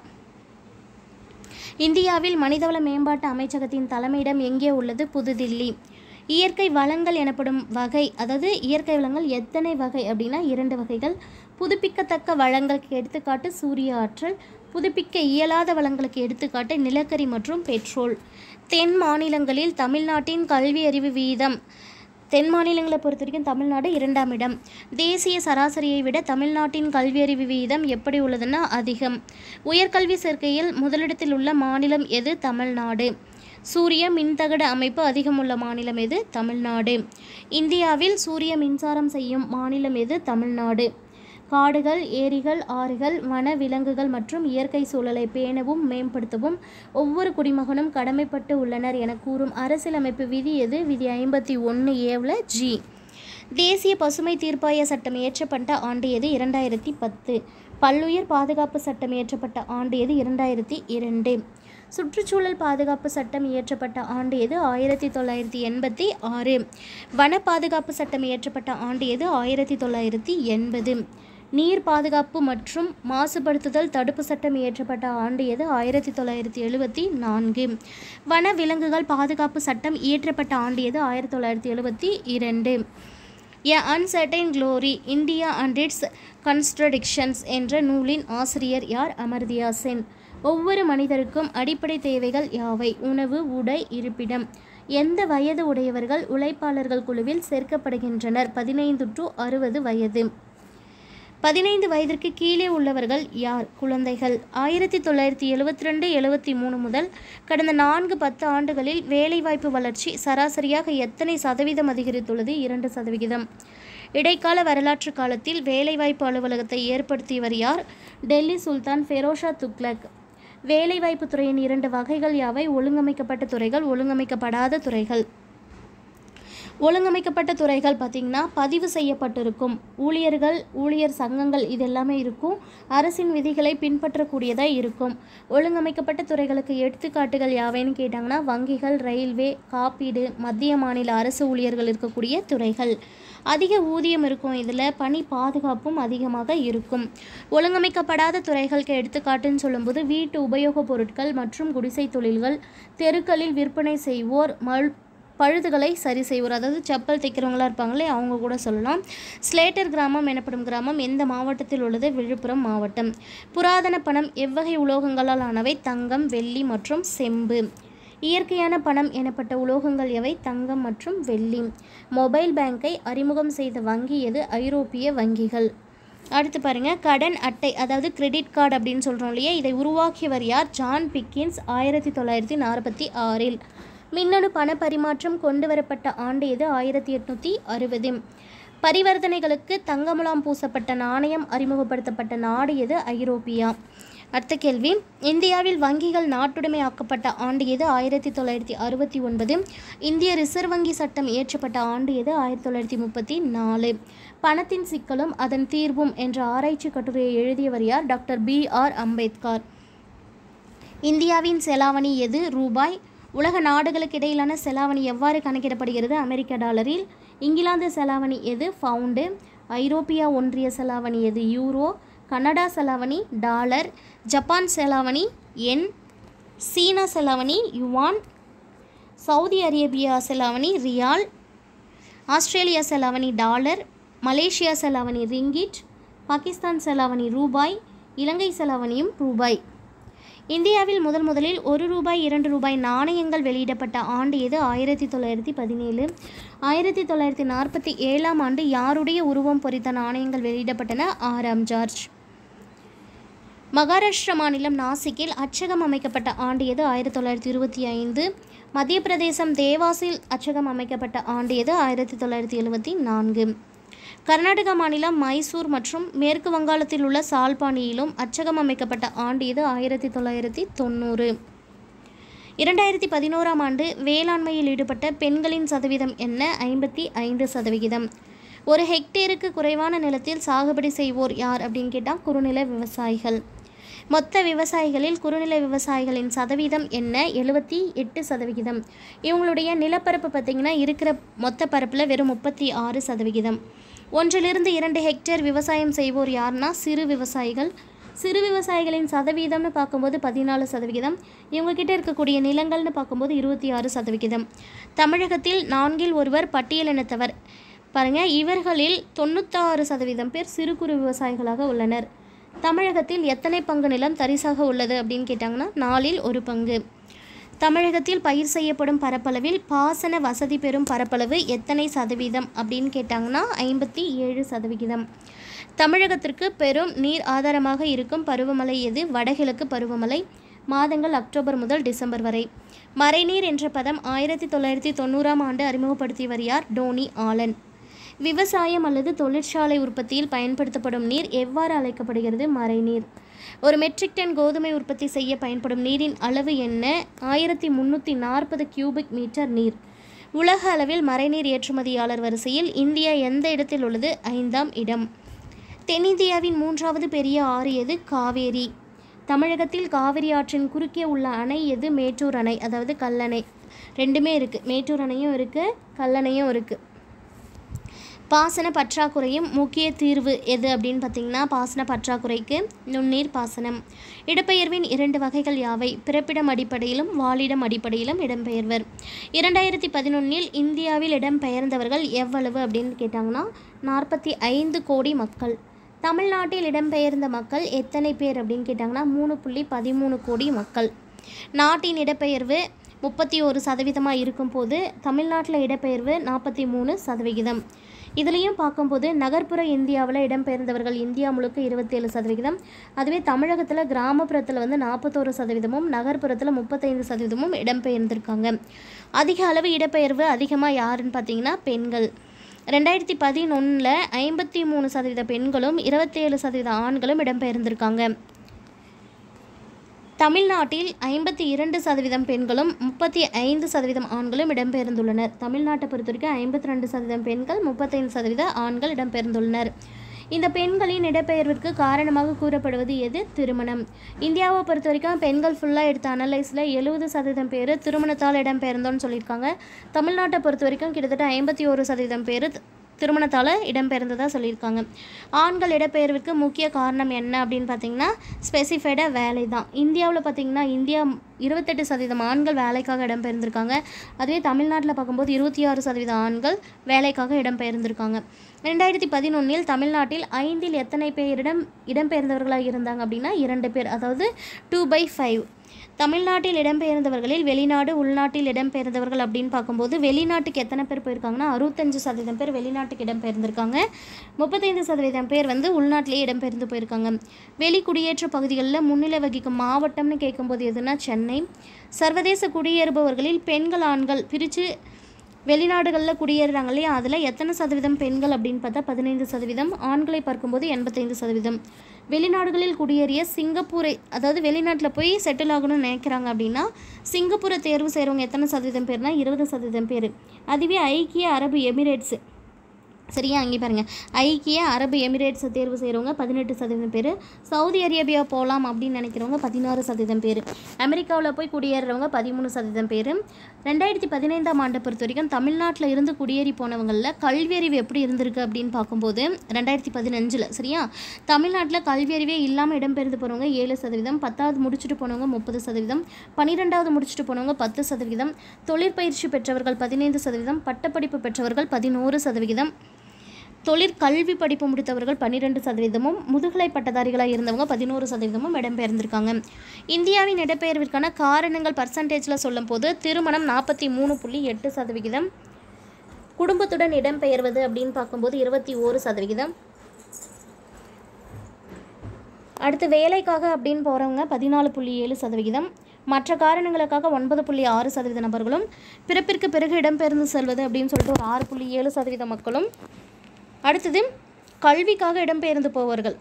இந்தியாவில் மனிதவள மேம்பாட்டு அமைச்சகத்தின் தலைமையிடம் எங்கே உள்ளது புதுதில்லி இயற்கை வளங்கள் எனப்படும் வகை அதாவது இயற்கை வளங்கள் எத்தனை வகை அப்படின்னா இரண்டு வகைகள் புதுப்பிக்கத்தக்க வளங்களுக்கு எடுத்துக்காட்டு சூரிய ஆற்றல் புதுப்பிக்க இயலாத வளங்களுக்கு எடுத்துக்காட்டு நிலக்கரி மற்றும் பெட்ரோல் தென் மாநிலங்களில் தமிழ்நாட்டின் கல்வி அறிவு வீதம் தென் மாநிலங்களை பொறுத்த வரைக்கும் தமிழ்நாடு இரண்டாம் இடம் தேசிய சராசரியை விட தமிழ்நாட்டின் கல்வியறிவு வீதம் எப்படி உள்ளதுன்னா அதிகம் உயர்கல்வி சேர்க்கையில் முதலிடத்தில் உள்ள மாநிலம் எது தமிழ்நாடு சூரிய மின்தகடு அமைப்பு அதிகமுள்ள மாநிலம் எது தமிழ்நாடு இந்தியாவில் சூரிய மின்சாரம் செய்யும் மாநிலம் எது தமிழ்நாடு காடுகள் ஏரிகள் ஆறுகள் வன விலங்குகள் மற்றும் இயற்கை சூழலை பேணவும் மேம்படுத்தவும் ஒவ்வொரு குடிமகனும் கடமைப்பட்டு உள்ளனர் என கூறும் அரசியலமைப்பு விதி எது விதி ஐம்பத்தி ஒன்று ஏவில் ஜி தேசிய பசுமை தீர்ப்பாய சட்டம் இயற்றப்பட்ட ஆண்டு எது இரண்டாயிரத்தி பத்து பல்லுயிர் பாதுகாப்பு சட்டம் இயற்றப்பட்ட ஆண்டு எது இரண்டாயிரத்தி இரண்டு சுற்றுச்சூழல் பாதுகாப்பு சட்டம் இயற்றப்பட்ட ஆண்டு எது ஆயிரத்தி தொள்ளாயிரத்தி எண்பத்தி ஆறு வன பாதுகாப்பு சட்டம் இயற்றப்பட்ட ஆண்டு எது ஆயிரத்தி தொள்ளாயிரத்தி எண்பது நீர் பாதுகாப்பு மற்றும் மாசுபடுத்துதல் தடுப்பு சட்டம் இயற்றப்பட்ட ஆண்டு எது ஆயிரத்தி தொள்ளாயிரத்தி எழுபத்தி நான்கு வன விலங்குகள் பாதுகாப்பு சட்டம் இயற்றப்பட்ட ஆண்டு எது ஆயிரத்தி தொள்ளாயிரத்தி எழுபத்தி இரண்டு a uncertain glory India and its contradictions என்ற நூலின் ஆசிரியர் யார் அமர்தியா சென் ஒவ்வொரு மனிதருக்கும் அடிப்படை தேவைகள் யாவை உணவு உடை இருப்பிடம் எந்த வயது உடையவர்கள் உழைப்பாளர்கள் குழுவில் சேர்க்கப்படுகின்றனர் பதினைந்து டு அறுபது வயது பதினைந்து வயதிற்கு கீழே உள்ளவர்கள் யார் குழந்தைகள் ஆயிரத்தி தொள்ளாயிரத்தி எழுபத்தி ரெண்டு எழுபத்தி மூணு முதல் கடந்த நான்கு பத்து ஆண்டுகளில் வேலைவாய்ப்பு வளர்ச்சி சராசரியாக எத்தனை சதவீதம் அதிகரித்துள்ளது இரண்டு சதவிகிதம் இடைக்கால வரலாற்று காலத்தில் வேலைவாய்ப்பு அலுவலகத்தை ஏற்படுத்தியவர் யார் டெல்லி சுல்தான் ஃபெரோஷா துக்லக் வேலைவாய்ப்பு துறையின் இரண்டு வகைகள் யாவை ஒழுங்கமைக்கப்பட்ட துறைகள் ஒழுங்கமைக்கப்படாத துறைகள் ஒழுங்கமைக்கப்பட்ட துறைகள் பார்த்திங்கன்னா பதிவு செய்யப்பட்டிருக்கும் ஊழியர்கள் ஊழியர் சங்கங்கள் இது எல்லாமே இருக்கும் அரசின் விதிகளை பின்பற்றக்கூடியதாக இருக்கும் ஒழுங்கமைக்கப்பட்ட துறைகளுக்கு எடுத்துக்காட்டுகள் யாவைன்னு கேட்டாங்கன்னா வங்கிகள் ரயில்வே காப்பீடு மத்திய மாநில அரசு ஊழியர்கள் இருக்கக்கூடிய துறைகள் அதிக ஊதியம் இருக்கும் இதில் பணி பாதுகாப்பும் அதிகமாக இருக்கும் ஒழுங்கமைக்கப்படாத துறைகளுக்கு எடுத்துக்காட்டுன்னு சொல்லும்போது வீட்டு உபயோகப் பொருட்கள் மற்றும் குடிசை தொழில்கள் தெருக்களில் விற்பனை செய்வோர் மல் பழுதுகளை சரி செய்வோர் அதாவது செப்பல் தைக்கிறவங்களா இருப்பாங்களே அவங்க கூட சொல்லலாம் ஸ்லேட்டர் கிராமம் எனப்படும் கிராமம் எந்த மாவட்டத்தில் உள்ளது விழுப்புரம் மாவட்டம் புராதன பணம் எவ்வகை உலோகங்களால் ஆனவை தங்கம் வெள்ளி மற்றும் செம்பு இயற்கையான பணம் எனப்பட்ட உலோகங்கள் எவை தங்கம் மற்றும் வெள்ளி மொபைல் பேங்கை அறிமுகம் செய்த வங்கி எது ஐரோப்பிய வங்கிகள் அடுத்து பாருங்க கடன் அட்டை அதாவது கிரெடிட் கார்டு அப்படின்னு சொல்கிறோம் இல்லையா இதை உருவாக்கியவர் யார் ஜான் பிக்கின்ஸ் ஆயிரத்தி தொள்ளாயிரத்தி நாற்பத்தி ஆறில் மின்னணு பண பரிமாற்றம் கொண்டு வரப்பட்ட ஆண்டு எது ஆயிரத்தி எட்நூற்றி அறுபது பரிவர்த்தனைகளுக்கு தங்கமுலாம் பூசப்பட்ட நாணயம் அறிமுகப்படுத்தப்பட்ட நாடு எது ஐரோப்பியா அடுத்த கேள்வி இந்தியாவில் வங்கிகள் நாட்டுடைமை ஆக்கப்பட்ட ஆண்டு எது ஆயிரத்தி தொள்ளாயிரத்தி அறுபத்தி ஒன்பது இந்திய ரிசர்வ் வங்கி சட்டம் இயற்றப்பட்ட ஆண்டு எது ஆயிரத்தி தொள்ளாயிரத்தி முப்பத்தி நாலு பணத்தின் சிக்கலும் அதன் தீர்வும் என்ற ஆராய்ச்சி கட்டுரையை எழுதியவர் யார் டாக்டர் பி ஆர் அம்பேத்கர் இந்தியாவின் செலாவணி எது ரூபாய் உலக நாடுகளுக்கு இடையிலான செலாவணி எவ்வாறு கணக்கிடப்படுகிறது அமெரிக்க டாலரில் இங்கிலாந்து செலாவணி எது பவுண்டு ஐரோப்பிய ஒன்றிய செலாவணி எது யூரோ கனடா செலாவணி டாலர் ஜப்பான் செலாவணி என் சீனா செலாவணி யுவான் சவுதி அரேபியா செலாவணி ரியால் ஆஸ்திரேலியா செலாவணி டாலர் மலேசியா செலாவணி ரிங்கிட் பாகிஸ்தான் செலாவணி ரூபாய் இலங்கை செலாவணியும் ரூபாய் இந்தியாவில் முதன் முதலில் ஒரு ரூபாய் இரண்டு ரூபாய் நாணயங்கள் வெளியிடப்பட்ட ஆண்டு எது ஆயிரத்தி தொள்ளாயிரத்தி பதினேழு ஆயிரத்தி தொள்ளாயிரத்தி நாற்பத்தி ஏழாம் ஆண்டு யாருடைய உருவம் பொறித்த நாணயங்கள் வெளியிடப்பட்டன ஆறாம் ஜார்ஜ் மகாராஷ்டிரா மாநிலம் நாசிக்கில் அச்சகம் அமைக்கப்பட்ட ஆண்டு எது ஆயிரத்தி தொள்ளாயிரத்தி இருபத்தி ஐந்து மத்திய பிரதேசம் தேவாசில் அச்சகம் அமைக்கப்பட்ட ஆண்டு எது ஆயிரத்தி தொள்ளாயிரத்தி எழுபத்தி நான்கு கர்நாடகா மாநிலம் மைசூர் மற்றும் மேற்கு வங்காளத்தில் உள்ள சால்பானியிலும் அச்சகம் அமைக்கப்பட்ட ஆண்டு இது ஆயிரத்தி தொள்ளாயிரத்தி தொண்ணூறு இரண்டாயிரத்தி பதினோராம் ஆண்டு வேளாண்மையில் ஈடுபட்ட பெண்களின் சதவீதம் என்ன ஐம்பத்தி ஐந்து சதவிகிதம் ஒரு ஹெக்டேருக்கு குறைவான நிலத்தில் சாகுபடி செய்வோர் யார் அப்படின்னு கேட்டால் குறுநில விவசாயிகள் மொத்த விவசாயிகளில் குறுநில விவசாயிகளின் சதவீதம் என்ன எழுபத்தி எட்டு சதவிகிதம் இவங்களுடைய நிலப்பரப்பு பார்த்திங்கன்னா இருக்கிற மொத்த பரப்பில் வெறும் முப்பத்தி ஆறு சதவிகிதம் ஒன்றிலிருந்து இரண்டு ஹெக்டேர் விவசாயம் செய்வோர் யாருன்னா சிறு விவசாயிகள் சிறு விவசாயிகளின் சதவீதம்னு பார்க்கும்போது பதினாலு சதவிகிதம் இவங்ககிட்ட இருக்கக்கூடிய நிலங்கள்னு பார்க்கும்போது இருபத்தி ஆறு சதவிகிதம் தமிழகத்தில் நான்கில் ஒருவர் பட்டியலினத்தவர் பாருங்கள் இவர்களில் தொண்ணூத்தாறு சதவீதம் பேர் சிறு குறு விவசாயிகளாக உள்ளனர் தமிழகத்தில் எத்தனை பங்கு நிலம் தரிசாக உள்ளது அப்படின்னு கேட்டாங்கன்னா நாலில் ஒரு பங்கு தமிழகத்தில் பயிர் செய்யப்படும் பரப்பளவில் பாசன வசதி பெறும் பரப்பளவு எத்தனை சதவீதம் அப்படின்னு கேட்டாங்கன்னா ஐம்பத்தி ஏழு சதவிகிதம் தமிழகத்திற்கு பெரும் நீர் ஆதாரமாக இருக்கும் பருவமழை எது வடகிழக்கு பருவமழை மாதங்கள் அக்டோபர் முதல் டிசம்பர் வரை மறைநீர் என்ற பதம் ஆயிரத்தி தொள்ளாயிரத்தி தொண்ணூறாம் ஆண்டு அறிமுகப்படுத்தியவர் யார் டோனி ஆலன் விவசாயம் அல்லது தொழிற்சாலை உற்பத்தியில் பயன்படுத்தப்படும் நீர் எவ்வாறு அழைக்கப்படுகிறது மறைநீர் ஒரு மெட்ரிக் டன் கோதுமை உற்பத்தி செய்ய பயன்படும் நீரின் அளவு என்ன ஆயிரத்தி முந்நூற்றி நாற்பது கியூபிக் மீட்டர் நீர் உலக அளவில் மறைநீர் ஏற்றுமதியாளர் வரிசையில் இந்தியா எந்த இடத்தில் உள்ளது ஐந்தாம் இடம் தென்னிந்தியாவின் மூன்றாவது பெரிய ஆறு எது காவேரி தமிழகத்தில் காவிரி ஆற்றின் குறுக்கே உள்ள அணை எது மேட்டூர் அணை அதாவது கல்லணை ரெண்டுமே இருக்குது மேட்டூர் அணையும் இருக்குது கல்லணையும் இருக்குது பாசன பற்றாக்குறையும் முக்கிய தீர்வு எது அப்படின்னு பார்த்தீங்கன்னா பாசன பற்றாக்குறைக்கு நுண்ணீர் பாசனம் இடப்பெயர்வின் இரண்டு வகைகள் யாவை பிறப்பிடம் அடிப்படையிலும் வாழிடம் அடிப்படையிலும் இடம்பெயர்வர் இரண்டாயிரத்தி பதினொன்னில் இந்தியாவில் இடம்பெயர்ந்தவர்கள் எவ்வளவு அப்படின்னு கேட்டாங்கன்னா நாற்பத்தி ஐந்து கோடி மக்கள் தமிழ்நாட்டில் இடம்பெயர்ந்த மக்கள் எத்தனை பேர் அப்படின்னு கேட்டாங்கன்னா மூணு புள்ளி பதிமூணு கோடி மக்கள் நாட்டின் இடப்பெயர்வு முப்பத்தி ஒரு சதவீதமாக இருக்கும்போது தமிழ்நாட்டில் இடப்பெயர்வு நாற்பத்தி மூணு சதவிகிதம் இதுலேயும் பார்க்கும்போது நகர்ப்புற இந்தியாவில் இடம்பெயர்ந்தவர்கள் இந்தியா முழுக்க இருபத்தேழு சதவிகிதம் அதுவே தமிழகத்தில் கிராமப்புறத்தில் வந்து நாற்பத்தோரு சதவீதமும் நகர்ப்புறத்தில் முப்பத்தைந்து சதவீதமும் இடம்பெயர்ந்திருக்காங்க அதிக அளவு இடப்பெயர்வு அதிகமாக யாருன்னு பார்த்தீங்கன்னா பெண்கள் ரெண்டாயிரத்தி பதினொன்றில் ஐம்பத்தி மூணு சதவீத பெண்களும் இருபத்தேழு சதவீத ஆண்களும் இடம்பெயர்ந்திருக்காங்க தமிழ்நாட்டில் ஐம்பத்தி இரண்டு சதவீதம் பெண்களும் முப்பத்தி ஐந்து சதவீதம் ஆண்களும் இடம்பெயர்ந்துள்ளனர் தமிழ்நாட்டை பொறுத்த வரைக்கும் ஐம்பத்தி ரெண்டு சதவீதம் பெண்கள் முப்பத்தைந்து சதவீத ஆண்கள் இடம்பெயர்ந்துள்ளனர் இந்த பெண்களின் இடப்பெயர்விற்கு காரணமாக கூறப்படுவது எது திருமணம் இந்தியாவை பொறுத்த வரைக்கும் பெண்கள் ஃபுல்லாக எடுத்த அனலைஸில் எழுபது சதவீதம் பேர் திருமணத்தால் இடம்பெயர்ந்தோன்னு சொல்லியிருக்காங்க தமிழ்நாட்டை பொறுத்த வரைக்கும் கிட்டத்தட்ட ஐம்பத்தி ஒரு சதவீதம் பேர் திருமணத்தால் இடம்பெயர்ந்ததாக சொல்லியிருக்காங்க ஆண்கள் இடப்பெயர்வுக்கு முக்கிய காரணம் என்ன அப்படின்னு பார்த்தீங்கன்னா ஸ்பெசிஃபைடாக வேலை தான் இந்தியாவில் பார்த்தீங்கன்னா இந்தியா இருபத்தெட்டு சதவீதம் ஆண்கள் வேலைக்காக இடம்பெயர்ந்திருக்காங்க அதுவே தமிழ்நாட்டில் பார்க்கும்போது இருபத்தி ஆறு சதவீத ஆண்கள் வேலைக்காக இடம்பெயர்ந்திருக்காங்க ரெண்டாயிரத்தி பதினொன்றில் தமிழ்நாட்டில் ஐந்தில் எத்தனை பேரிடம் இடம்பெயர்ந்தவர்களாக இருந்தாங்க அப்படின்னா இரண்டு பேர் அதாவது டூ பை ஃபைவ் தமிழ்நாட்டில் இடம்பெயர்ந்தவர்களில் வெளிநாடு உள்நாட்டில் இடம்பெயர்ந்தவர்கள் அப்படின்னு பார்க்கும்போது வெளிநாட்டுக்கு எத்தனை பேர் போயிருக்காங்கன்னா அறுபத்தஞ்சு சதவீதம் பேர் வெளிநாட்டுக்கு இடம்பெயர்ந்திருக்காங்க முப்பத்தைந்து சதவீதம் பேர் வந்து உள்நாட்டிலேயே இடம்பெயர்ந்து போயிருக்காங்க வெளி குடியேற்ற பகுதிகளில் முன்னிலை வகிக்கும் மாவட்டம்னு கேட்கும்போது எதுனா சென்னை சர்வதேச குடியேறுபவர்களில் பெண்கள் ஆண்கள் பிரித்து வெளிநாடுகளில் குடியேறுறாங்க இல்லையா அதில் எத்தனை சதவீதம் பெண்கள் அப்படின்னு பார்த்தா பதினைந்து சதவீதம் ஆண்களை பார்க்கும்போது எண்பத்தைந்து சதவீதம் வெளிநாடுகளில் குடியேறிய சிங்கப்பூரை அதாவது வெளிநாட்டில் போய் செட்டில் ஆகணும்னு நினைக்கிறாங்க அப்படின்னா சிங்கப்பூரை தேர்வு செய்கிறவங்க எத்தனை சதவீதம் பேர்னா இருபது சதவீதம் பேர் அதுவே ஐக்கிய அரபு எமிரேட்ஸு சரியா அங்கே பாருங்கள் ஐக்கிய அரபு எமிரேட்ஸை தேர்வு செய்கிறவங்க பதினெட்டு சதவீதம் பேர் சவுதி அரேபியா போகலாம் அப்படின்னு நினைக்கிறவங்க பதினாறு சதவீதம் பேர் அமெரிக்காவில் போய் குடியேறுறவங்க பதிமூணு சதவீதம் பேர் ரெண்டாயிரத்தி பதினைந்தாம் ஆண்டை பொறுத்த வரைக்கும் தமிழ்நாட்டில் இருந்து குடியேறி போனவங்களில் கல்வியறிவு எப்படி இருந்திருக்கு அப்படின்னு பார்க்கும்போது ரெண்டாயிரத்தி பதினஞ்சில் சரியா தமிழ்நாட்டில் கல்வியறிவே இல்லாமல் இடம்பெயர்ந்து போனவங்க ஏழு சதவீதம் பத்தாவது முடிச்சுட்டு போனவங்க முப்பது சதவீதம் பன்னிரெண்டாவது முடிச்சுட்டு போனவங்க பத்து சதவீதம் தொழிற்பயிற்சி பெற்றவர்கள் பதினைந்து சதவீதம் பட்டப்படிப்பு பெற்றவர்கள் பதினோரு சதவிகிதம் தொழிற்கல்வி படிப்பு முடித்தவர்கள் பன்னிரெண்டு சதவீதமும் முதுகலை பட்டதாரிகளாக இருந்தவங்க பதினோரு சதவீதமும் இடம்பெயர்ந்திருக்காங்க இந்தியாவின் இடப்பெயர்விற்கான காரணங்கள் பர்சன்டேஜில் சொல்லும்போது திருமணம் நாற்பத்தி மூணு புள்ளி எட்டு சதவிகிதம் குடும்பத்துடன் இடம்பெயர்வது அப்படின்னு பார்க்கும்போது இருபத்தி ஓரு சதவிகிதம் அடுத்து வேலைக்காக அப்படின்னு போகிறவங்க பதினாலு புள்ளி ஏழு சதவிகிதம் மற்ற காரணங்களுக்காக ஒன்பது புள்ளி ஆறு சதவீத நபர்களும் பிறப்பிற்கு பிறகு இடம்பெயர்ந்து செல்வது அப்படின்னு சொல்லிட்டு ஒரு ஆறு புள்ளி ஏழு சதவீத மக்களும் அடுத்தது கல்விக்காக இடம்பெயர்ந்து போவார்கள்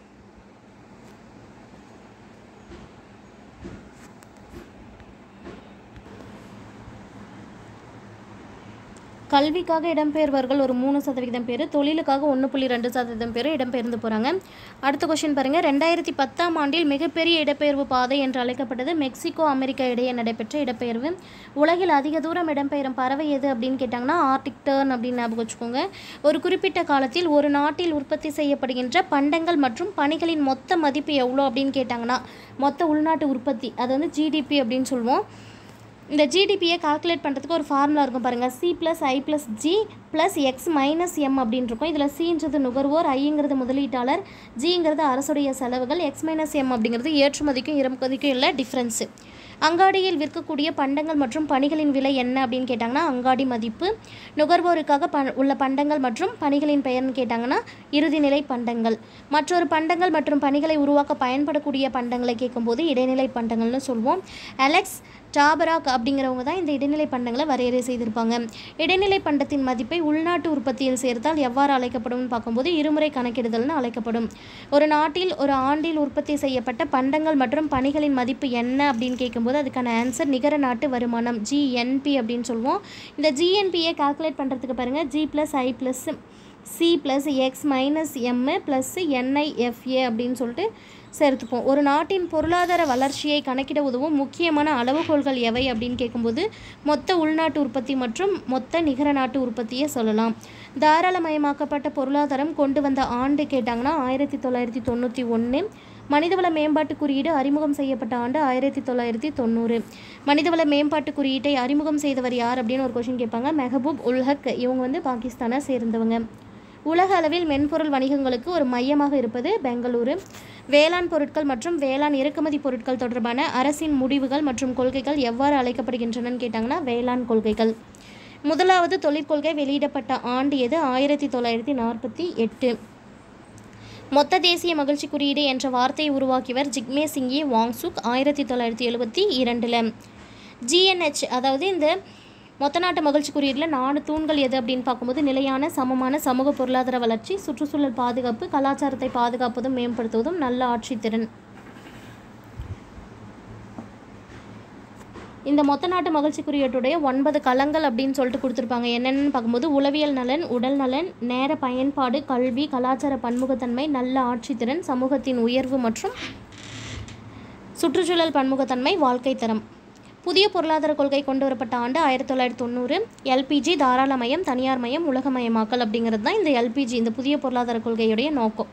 கல்விக்காக இடம்பெயர்வர்கள் ஒரு மூணு சதவீதம் பேர் தொழிலுக்காக ஒன்று புள்ளி ரெண்டு சதவீதம் பேர் இடம்பெயர்ந்து போகிறாங்க அடுத்த கொஷின் பாருங்கள் ரெண்டாயிரத்தி பத்தாம் ஆண்டில் மிகப்பெரிய இடப்பெயர்வு பாதை என்று அழைக்கப்பட்டது மெக்சிகோ அமெரிக்கா இடையே நடைபெற்ற இடப்பெயர்வு உலகில் அதிக தூரம் இடம்பெயரும் பறவை எது அப்படின்னு கேட்டாங்கன்னா ஆர்டிக் டர்ன் அப்படின்னு ஞாபகம் வச்சுக்கோங்க ஒரு குறிப்பிட்ட காலத்தில் ஒரு நாட்டில் உற்பத்தி செய்யப்படுகின்ற பண்டங்கள் மற்றும் பணிகளின் மொத்த மதிப்பு எவ்வளோ அப்படின்னு கேட்டாங்கன்னா மொத்த உள்நாட்டு உற்பத்தி அது வந்து ஜிடிபி அப்படின்னு சொல்லுவோம் இந்த ஜிடிபியை கால்குலேட் பண்ணுறதுக்கு ஒரு ஃபார்முலா இருக்கும் பாருங்கள் C plus I plus G plus X minus M அப்படின்னு இருக்கும் இதில் சின்றது நுகர்வோர் ஐங்கிறது முதலீட்டாளர் ஜிங்கிறது அரசுடைய செலவுகள் எக்ஸ் மைனஸ் எம் அப்படிங்கிறது ஏற்றுமதிக்கும் இறக்குமதிக்கும் இல்லை டிஃப்ரென்ஸு அங்காடியில் விற்கக்கூடிய பண்டங்கள் மற்றும் பணிகளின் விலை என்ன அப்படின்னு கேட்டாங்கன்னா அங்காடி மதிப்பு நுகர்வோருக்காக ப உள்ள பண்டங்கள் மற்றும் பணிகளின் பெயர்னு கேட்டாங்கன்னா இறுதிநிலை பண்டங்கள் மற்றொரு பண்டங்கள் மற்றும் பணிகளை உருவாக்க பயன்படக்கூடிய பண்டங்களை கேட்கும்போது இடைநிலை பண்டங்கள்னு சொல்லுவோம் அலெக்ஸ் டாபராக் அப்படிங்கிறவங்க தான் இந்த இடைநிலை பண்டங்களை வரையறை செய்திருப்பாங்க இடைநிலை பண்டத்தின் மதிப்பை உள்நாட்டு உற்பத்தியில் சேர்த்தால் எவ்வாறு அழைக்கப்படும் பார்க்கும்போது இருமுறை கணக்கிடுதல்னு அழைக்கப்படும் ஒரு நாட்டில் ஒரு ஆண்டில் உற்பத்தி செய்யப்பட்ட பண்டங்கள் மற்றும் பணிகளின் மதிப்பு என்ன அப்படின்னு கேட்கும்போது அதுக்கான ஆன்சர் நிகர நாட்டு வருமானம் ஜிஎன்பி அப்படின்னு சொல்லுவோம் இந்த ஜிஎன்பியை கால்குலேட் பண்ணுறதுக்கு பாருங்கள் G plus I plus C plus X minus M plus NIFA அப்படின்னு சொல்லிட்டு சேர்த்துப்போம் ஒரு நாட்டின் பொருளாதார வளர்ச்சியை கணக்கிட உதவும் முக்கியமான அளவுகோல்கள் எவை அப்படின்னு கேட்கும்போது மொத்த உள்நாட்டு உற்பத்தி மற்றும் மொத்த நிகர நாட்டு உற்பத்தியை சொல்லலாம் தாராளமயமாக்கப்பட்ட பொருளாதாரம் கொண்டு வந்த ஆண்டு கேட்டாங்கன்னா ஆயிரத்தி தொள்ளாயிரத்தி தொண்ணூற்றி ஒன்று மனிதவள மேம்பாட்டு குறியீடு அறிமுகம் செய்யப்பட்ட ஆண்டு ஆயிரத்தி தொள்ளாயிரத்தி தொண்ணூறு மனிதவள மேம்பாட்டு குறியீட்டை அறிமுகம் செய்தவர் யார் அப்படின்னு ஒரு கொஷின் கேட்பாங்க மெஹபூப் உல்ஹக் இவங்க வந்து பாகிஸ்தானை சேர்ந்தவங்க உலக அளவில் மென்பொருள் வணிகங்களுக்கு ஒரு மையமாக இருப்பது பெங்களூரு வேளாண் பொருட்கள் மற்றும் வேளாண் இறக்குமதி பொருட்கள் தொடர்பான அரசின் முடிவுகள் மற்றும் கொள்கைகள் எவ்வாறு அழைக்கப்படுகின்றனன்னு கேட்டாங்கன்னா வேளாண் கொள்கைகள் முதலாவது தொழிற்கொள்கை வெளியிடப்பட்ட ஆண்டு எது ஆயிரத்தி தொள்ளாயிரத்தி நாற்பத்தி எட்டு மொத்த தேசிய மகிழ்ச்சி குறியீடு என்ற வார்த்தையை உருவாக்கியவர் ஜிக்மே சிங்கி வாங்சுக் ஆயிரத்தி தொள்ளாயிரத்தி எழுபத்தி இரண்டில் ஜிஎன்ஹெச் அதாவது இந்த மொத்த நாட்டு மகிழ்ச்சி குறியீடில் நாலு தூண்கள் எது அப்படின்னு பார்க்கும்போது நிலையான சமமான சமூக பொருளாதார வளர்ச்சி சுற்றுச்சூழல் பாதுகாப்பு கலாச்சாரத்தை பாதுகாப்பதும் மேம்படுத்துவதும் நல்ல ஆட்சித்திறன் இந்த மொத்த நாட்டு மகிழ்ச்சி குறியீட்டுடைய ஒன்பது களங்கள் அப்படின்னு சொல்லிட்டு கொடுத்துருப்பாங்க என்னென்னு பார்க்கும்போது உளவியல் நலன் உடல் நலன் நேர பயன்பாடு கல்வி கலாச்சார பன்முகத்தன்மை நல்ல ஆட்சித்திறன் சமூகத்தின் உயர்வு மற்றும் சுற்றுச்சூழல் பன்முகத்தன்மை வாழ்க்கை தரம் புதிய பொருளாதார கொள்கை கொண்டு வரப்பட்ட ஆண்டு ஆயிரத்தி தொள்ளாயிரத்தி தொண்ணூறு எல்பிஜி தாராளமயம் தனியார் மயம் உலகமயமாக்கல் அப்படிங்கிறது தான் இந்த எல்பிஜி இந்த புதிய பொருளாதார கொள்கையுடைய நோக்கம்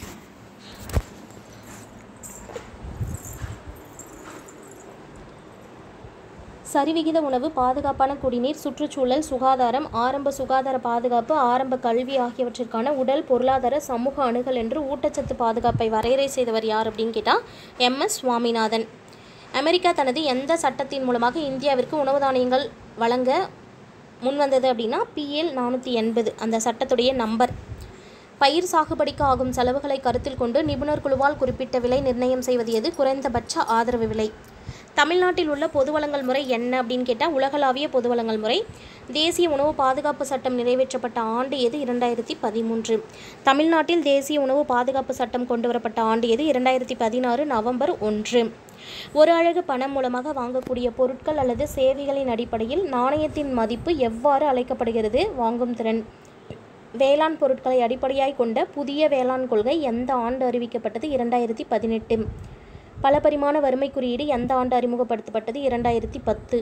சரிவிகித உணவு பாதுகாப்பான குடிநீர் சுற்றுச்சூழல் சுகாதாரம் ஆரம்ப சுகாதார பாதுகாப்பு ஆரம்ப கல்வி ஆகியவற்றிற்கான உடல் பொருளாதார சமூக அணுகல் என்று ஊட்டச்சத்து பாதுகாப்பை வரையறை செய்தவர் யார் அப்படின்னு கேட்டால் எம்எஸ் சுவாமிநாதன் அமெரிக்கா தனது எந்த சட்டத்தின் மூலமாக இந்தியாவிற்கு உணவு தானியங்கள் வழங்க முன்வந்தது அப்படின்னா பிஎல் நானூற்றி எண்பது அந்த சட்டத்துடைய நம்பர் பயிர் சாகுபடிக்கு ஆகும் செலவுகளை கருத்தில் கொண்டு நிபுணர் குழுவால் குறிப்பிட்ட விலை நிர்ணயம் செய்வது எது குறைந்தபட்ச ஆதரவு விலை தமிழ்நாட்டில் உள்ள பொது வழங்கல் முறை என்ன அப்படின்னு கேட்டால் உலகளாவிய பொது வழங்கல் முறை தேசிய உணவு பாதுகாப்பு சட்டம் நிறைவேற்றப்பட்ட ஆண்டு எது இரண்டாயிரத்தி பதிமூன்று தமிழ்நாட்டில் தேசிய உணவு பாதுகாப்பு சட்டம் கொண்டு வரப்பட்ட ஆண்டு எது இரண்டாயிரத்தி பதினாறு நவம்பர் ஒன்று ஒரு அழகு பணம் மூலமாக வாங்கக்கூடிய பொருட்கள் அல்லது சேவைகளின் அடிப்படையில் நாணயத்தின் மதிப்பு எவ்வாறு அழைக்கப்படுகிறது வாங்கும் திறன் வேளாண் பொருட்களை அடிப்படையாய் கொண்ட புதிய வேளாண் கொள்கை எந்த ஆண்டு அறிவிக்கப்பட்டது இரண்டாயிரத்தி பதினெட்டு பல பரிமாண வறுமை குறியீடு எந்த ஆண்டு அறிமுகப்படுத்தப்பட்டது இரண்டாயிரத்தி பத்து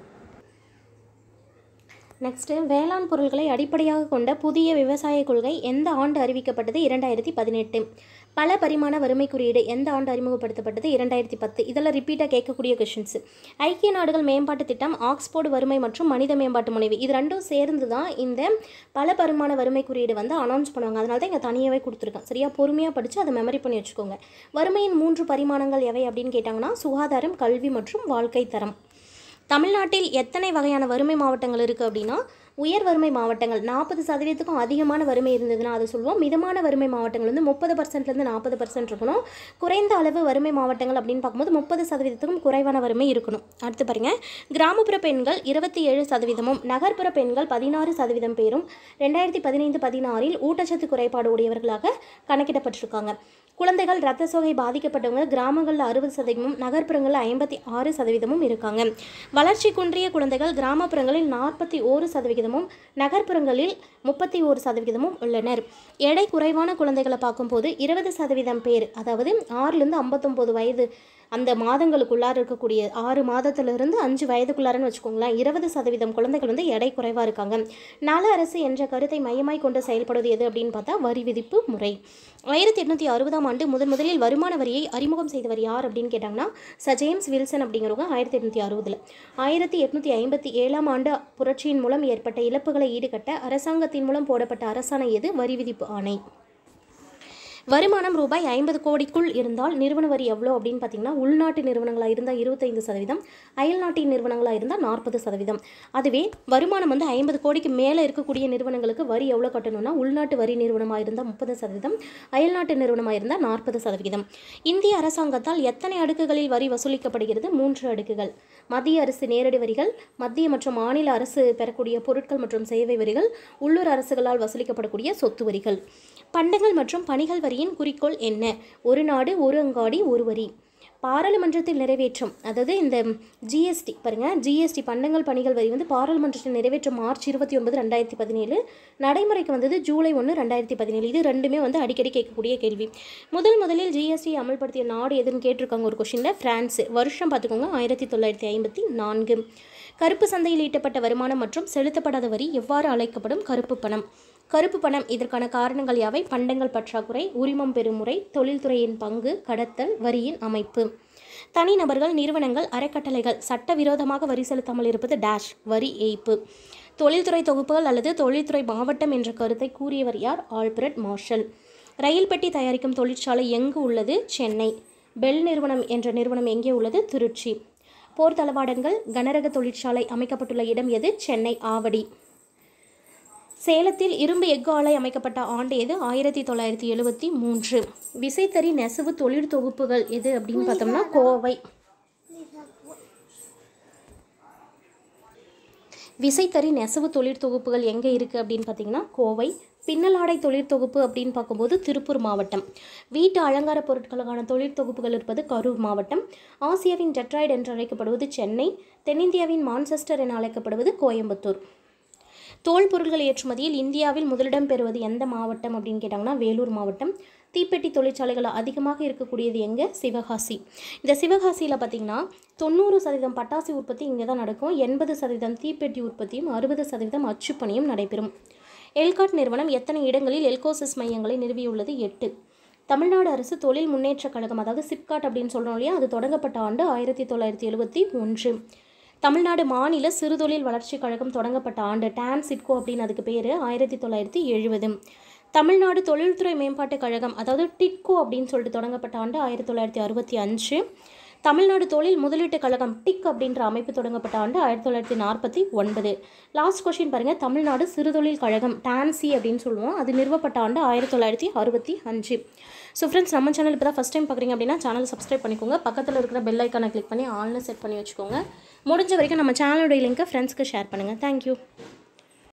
நெக்ஸ்ட்டு வேளாண் பொருட்களை அடிப்படையாக கொண்ட புதிய விவசாய கொள்கை எந்த ஆண்டு அறிவிக்கப்பட்டது இரண்டாயிரத்தி பதினெட்டு பல பரிமாண வறுமை குறியீடு எந்த ஆண்டு அறிமுகப்படுத்தப்பட்டது இரண்டாயிரத்தி பத்து இதெல்லாம் ரிப்பீட்டாக கேட்கக்கூடிய கொஷின்ஸ் ஐக்கிய நாடுகள் மேம்பாட்டு திட்டம் ஆக்ஸ்போர்டு வறுமை மற்றும் மனித மேம்பாட்டு முனைவு இது ரெண்டும் சேர்ந்து தான் இந்த பல பரிமாண வறுமை குறியீடு வந்து அனௌன்ஸ் பண்ணுவாங்க அதனால தான் இங்கே தனியாகவே கொடுத்துருக்கேன் சரியா பொறுமையாக படித்து அதை மெமரி பண்ணி வச்சுக்கோங்க வறுமையின் மூன்று பரிமாணங்கள் எவை அப்படின்னு கேட்டாங்கன்னா சுகாதாரம் கல்வி மற்றும் வாழ்க்கை தரம் தமிழ்நாட்டில் எத்தனை வகையான வறுமை மாவட்டங்கள் இருக்குது அப்படின்னா உயர் வறுமை மாவட்டங்கள் நாற்பது சதவீதத்துக்கும் அதிகமான வறுமை இருந்ததுன்னா அதை சொல்லுவோம் மிதமான வறுமை மாவட்டங்கள் வந்து முப்பது பர்சன்ட்லேருந்து நாற்பது பர்சன்ட் இருக்கணும் குறைந்த அளவு வறுமை மாவட்டங்கள் அப்படின்னு பார்க்கும்போது முப்பது சதவீதத்துக்கும் குறைவான வறுமை இருக்கணும் அடுத்து பாருங்க கிராமப்புற பெண்கள் இருபத்தி ஏழு சதவீதமும் நகர்ப்புற பெண்கள் பதினாறு சதவீதம் பேரும் ரெண்டாயிரத்தி பதினைந்து பதினாறில் ஊட்டச்சத்து குறைபாடு உடையவர்களாக கணக்கிடப்பட்டிருக்காங்க குழந்தைகள் இரத்த சோகை பாதிக்கப்பட்டவங்க கிராமங்களில் அறுபது சதவீதமும் நகர்ப்புறங்களில் ஐம்பத்தி ஆறு சதவீதமும் இருக்காங்க வளர்ச்சி குன்றிய குழந்தைகள் கிராமப்புறங்களில் நாற்பத்தி ஓரு சதவிகிதமும் நகர்ப்புறங்களில் முப்பத்தி ஓரு சதவிகிதமும் உள்ளனர் எடை குறைவான குழந்தைகளை பார்க்கும்போது இருபது சதவீதம் பேர் அதாவது ஆறுலேருந்து ஐம்பத்தொம்போது வயது அந்த மாதங்களுக்குள்ளார இருக்கக்கூடிய ஆறு மாதத்திலிருந்து அஞ்சு வயதுக்குள்ளாரன்னு வச்சுக்கோங்களேன் இருபது சதவீதம் குழந்தைகள் வந்து எடை குறைவாக இருக்காங்க நல அரசு என்ற கருத்தை மையமாய் கொண்டு செயல்படுவது எது அப்படின்னு பார்த்தா வரி விதிப்பு முறை ஆயிரத்தி எட்நூற்றி அறுபதாம் ஆண்டு முதன் முதலில் வருமான வரியை அறிமுகம் செய்தவர் யார் அப்படின்னு கேட்டாங்கன்னா ச ஜேம்ஸ் வில்சன் அப்படிங்கிறவங்க ஆயிரத்தி எட்நூற்றி அறுபதில் ஆயிரத்தி எட்நூற்றி ஐம்பத்தி ஏழாம் ஆண்டு புரட்சியின் மூலம் ஏற்பட்ட இழப்புகளை ஈடுகட்ட அரசாங்கத்தின் மூலம் போடப்பட்ட அரசாணை எது வரி விதிப்பு ஆணை வருமானம் ரூபாய் ஐம்பது கோடிக்குள் இருந்தால் நிறுவன வரி எவ்வளோ அப்படின்னு பார்த்தீங்கன்னா உள்நாட்டு நிறுவனங்களாக இருந்தால் இருபத்தைந்து சதவீதம் அயல்நாட்டின் நிறுவனங்களாக இருந்தால் நாற்பது சதவீதம் அதுவே வருமானம் வந்து ஐம்பது கோடிக்கு மேலே இருக்கக்கூடிய நிறுவனங்களுக்கு வரி எவ்வளோ கட்டணும்னா உள்நாட்டு வரி நிறுவனமாக இருந்தால் முப்பது சதவீதம் அயல்நாட்டு நிறுவனமாக இருந்தால் நாற்பது சதவீதம் இந்திய அரசாங்கத்தால் எத்தனை அடுக்குகளில் வரி வசூலிக்கப்படுகிறது மூன்று அடுக்குகள் மத்திய அரசு நேரடி வரிகள் மத்திய மற்றும் மாநில அரசு பெறக்கூடிய பொருட்கள் மற்றும் சேவை வரிகள் உள்ளூர் அரசுகளால் வசூலிக்கப்படக்கூடிய சொத்து வரிகள் பண்டங்கள் மற்றும் பணிகள் வரியின் குறிக்கோள் என்ன ஒரு நாடு ஒரு அங்காடி ஒரு வரி பாராளுமன்றத்தில் நிறைவேற்றும் அதாவது இந்த ஜிஎஸ்டி பாருங்கள் ஜிஎஸ்டி பண்டங்கள் பணிகள் வரி வந்து பாராளுமன்றத்தில் நிறைவேற்றும் மார்ச் இருபத்தி ஒன்பது ரெண்டாயிரத்தி பதினேழு நடைமுறைக்கு வந்தது ஜூலை ஒன்று ரெண்டாயிரத்தி பதினேழு இது ரெண்டுமே வந்து அடிக்கடி கேட்கக்கூடிய கேள்வி முதல் முதலில் ஜிஎஸ்டி அமல்படுத்திய நாடு எதுன்னு கேட்டிருக்காங்க ஒரு கொஷினில் ஃப்ரான்ஸ் வருஷம் பார்த்துக்கோங்க ஆயிரத்தி தொள்ளாயிரத்தி ஐம்பத்தி நான்கு கருப்பு சந்தையில் ஈட்டப்பட்ட வருமானம் மற்றும் செலுத்தப்படாத வரி எவ்வாறு அழைக்கப்படும் கருப்பு பணம் கருப்பு பணம் இதற்கான காரணங்கள் யாவை பண்டங்கள் பற்றாக்குறை உரிமம் பெறும் முறை தொழில்துறையின் பங்கு கடத்தல் வரியின் அமைப்பு தனிநபர்கள் நிறுவனங்கள் அறக்கட்டளைகள் சட்டவிரோதமாக வரி செலுத்தாமல் இருப்பது டேஷ் வரி ஏய்ப்பு தொழில்துறை தொகுப்புகள் அல்லது தொழில்துறை மாவட்டம் என்ற கருத்தை கூறியவர் யார் ஆல்பிரட் மார்ஷல் ரயில் பெட்டி தயாரிக்கும் தொழிற்சாலை எங்கு உள்ளது சென்னை பெல் நிறுவனம் என்ற நிறுவனம் எங்கே உள்ளது திருச்சி போர் தளவாடங்கள் கனரக தொழிற்சாலை அமைக்கப்பட்டுள்ள இடம் எது சென்னை ஆவடி சேலத்தில் இரும்பு எஃகு ஆலை அமைக்கப்பட்ட ஆண்டு எது ஆயிரத்தி தொள்ளாயிரத்தி எழுபத்தி மூன்று விசைத்தறி நெசவு தொழில் தொகுப்புகள் எது அப்படின்னு பார்த்தோம்னா கோவை விசைத்தறி நெசவு தொழில் தொகுப்புகள் எங்கே இருக்குது அப்படின்னு பார்த்தீங்கன்னா கோவை பின்னலாடை தொழில் தொகுப்பு அப்படின்னு பார்க்கும்போது திருப்பூர் மாவட்டம் வீட்டு அலங்கார பொருட்களுக்கான தொழில் தொகுப்புகள் இருப்பது கரூர் மாவட்டம் ஆசியாவின் டெட்ராய்டு என்று அழைக்கப்படுவது சென்னை தென்னிந்தியாவின் மான்செஸ்டர் என அழைக்கப்படுவது கோயம்புத்தூர் தோல் பொருட்கள் ஏற்றுமதியில் இந்தியாவில் முதலிடம் பெறுவது எந்த மாவட்டம் அப்படின்னு கேட்டாங்கன்னா வேலூர் மாவட்டம் தீப்பெட்டி தொழிற்சாலைகள் அதிகமாக இருக்கக்கூடியது எங்கே சிவகாசி இந்த சிவகாசியில் பார்த்திங்கன்னா தொண்ணூறு சதவீதம் பட்டாசு உற்பத்தி இங்கே தான் நடக்கும் எண்பது சதவீதம் தீப்பெட்டி உற்பத்தியும் அறுபது சதவீதம் அச்சுப்பணியும் நடைபெறும் எல்காட் நிறுவனம் எத்தனை இடங்களில் எல்கோசிஸ் மையங்களை நிறுவியுள்ளது எட்டு தமிழ்நாடு அரசு தொழில் முன்னேற்றக் கழகம் அதாவது சிப்காட் அப்படின்னு சொல்கிறோம் இல்லையா அது தொடங்கப்பட்ட ஆண்டு ஆயிரத்தி தொள்ளாயிரத்தி எழுபத்தி ஒன்று தமிழ்நாடு மாநில சிறுதொழில் வளர்ச்சிக் கழகம் தொடங்கப்பட்ட ஆண்டு டான் சிட்கோ அப்படின்னு அதுக்கு பேர் ஆயிரத்தி தொள்ளாயிரத்தி எழுபது தமிழ்நாடு தொழில்துறை மேம்பாட்டுக் கழகம் அதாவது டிட்கோ அப்படின்னு சொல்லிட்டு தொடங்கப்பட்ட ஆண்டு ஆயிரத்தி தொள்ளாயிரத்தி அறுபத்தி அஞ்சு தமிழ்நாடு தொழில் முதலீட்டுக் கழகம் டிக் அப்படின்ற அமைப்பு தொடங்கப்பட்ட ஆண்டு ஆயிரத்தி தொள்ளாயிரத்தி நாற்பத்தி ஒன்பது லாஸ்ட் கொஸ்டின் பாருங்கள் தமிழ்நாடு சிறுதொழில் கழகம் டான்சி அப்படின்னு சொல்லுவோம் அது நிறுவப்பட்ட ஆண்டு ஆயிரத்தி தொள்ளாயிரத்தி அறுபத்தி அஞ்சு ஸோ ஃப்ரெண்ட்ஸ் நம்ம சேனல் இப்போ தான் ஃபஸ்ட் டைம் பார்க்குறீங்க அப்படின்னா சேனல் சப்ஸ்கிரைப் பண்ணிக்கோங்க பக்கத்தில் இருக்கிற பெல் ஐக்கானை கிளிக் பண்ணி ஆல்னு செட் பண்ணி வச்சுக்கோங்க முடிஞ்ச வரைக்கும் நம்ம சேனலுடைய லிங்க்கை ஃப்ரெண்ட்ஸ்க்கு ஷேர் பண்ணுங்கள் தேங்க்யூ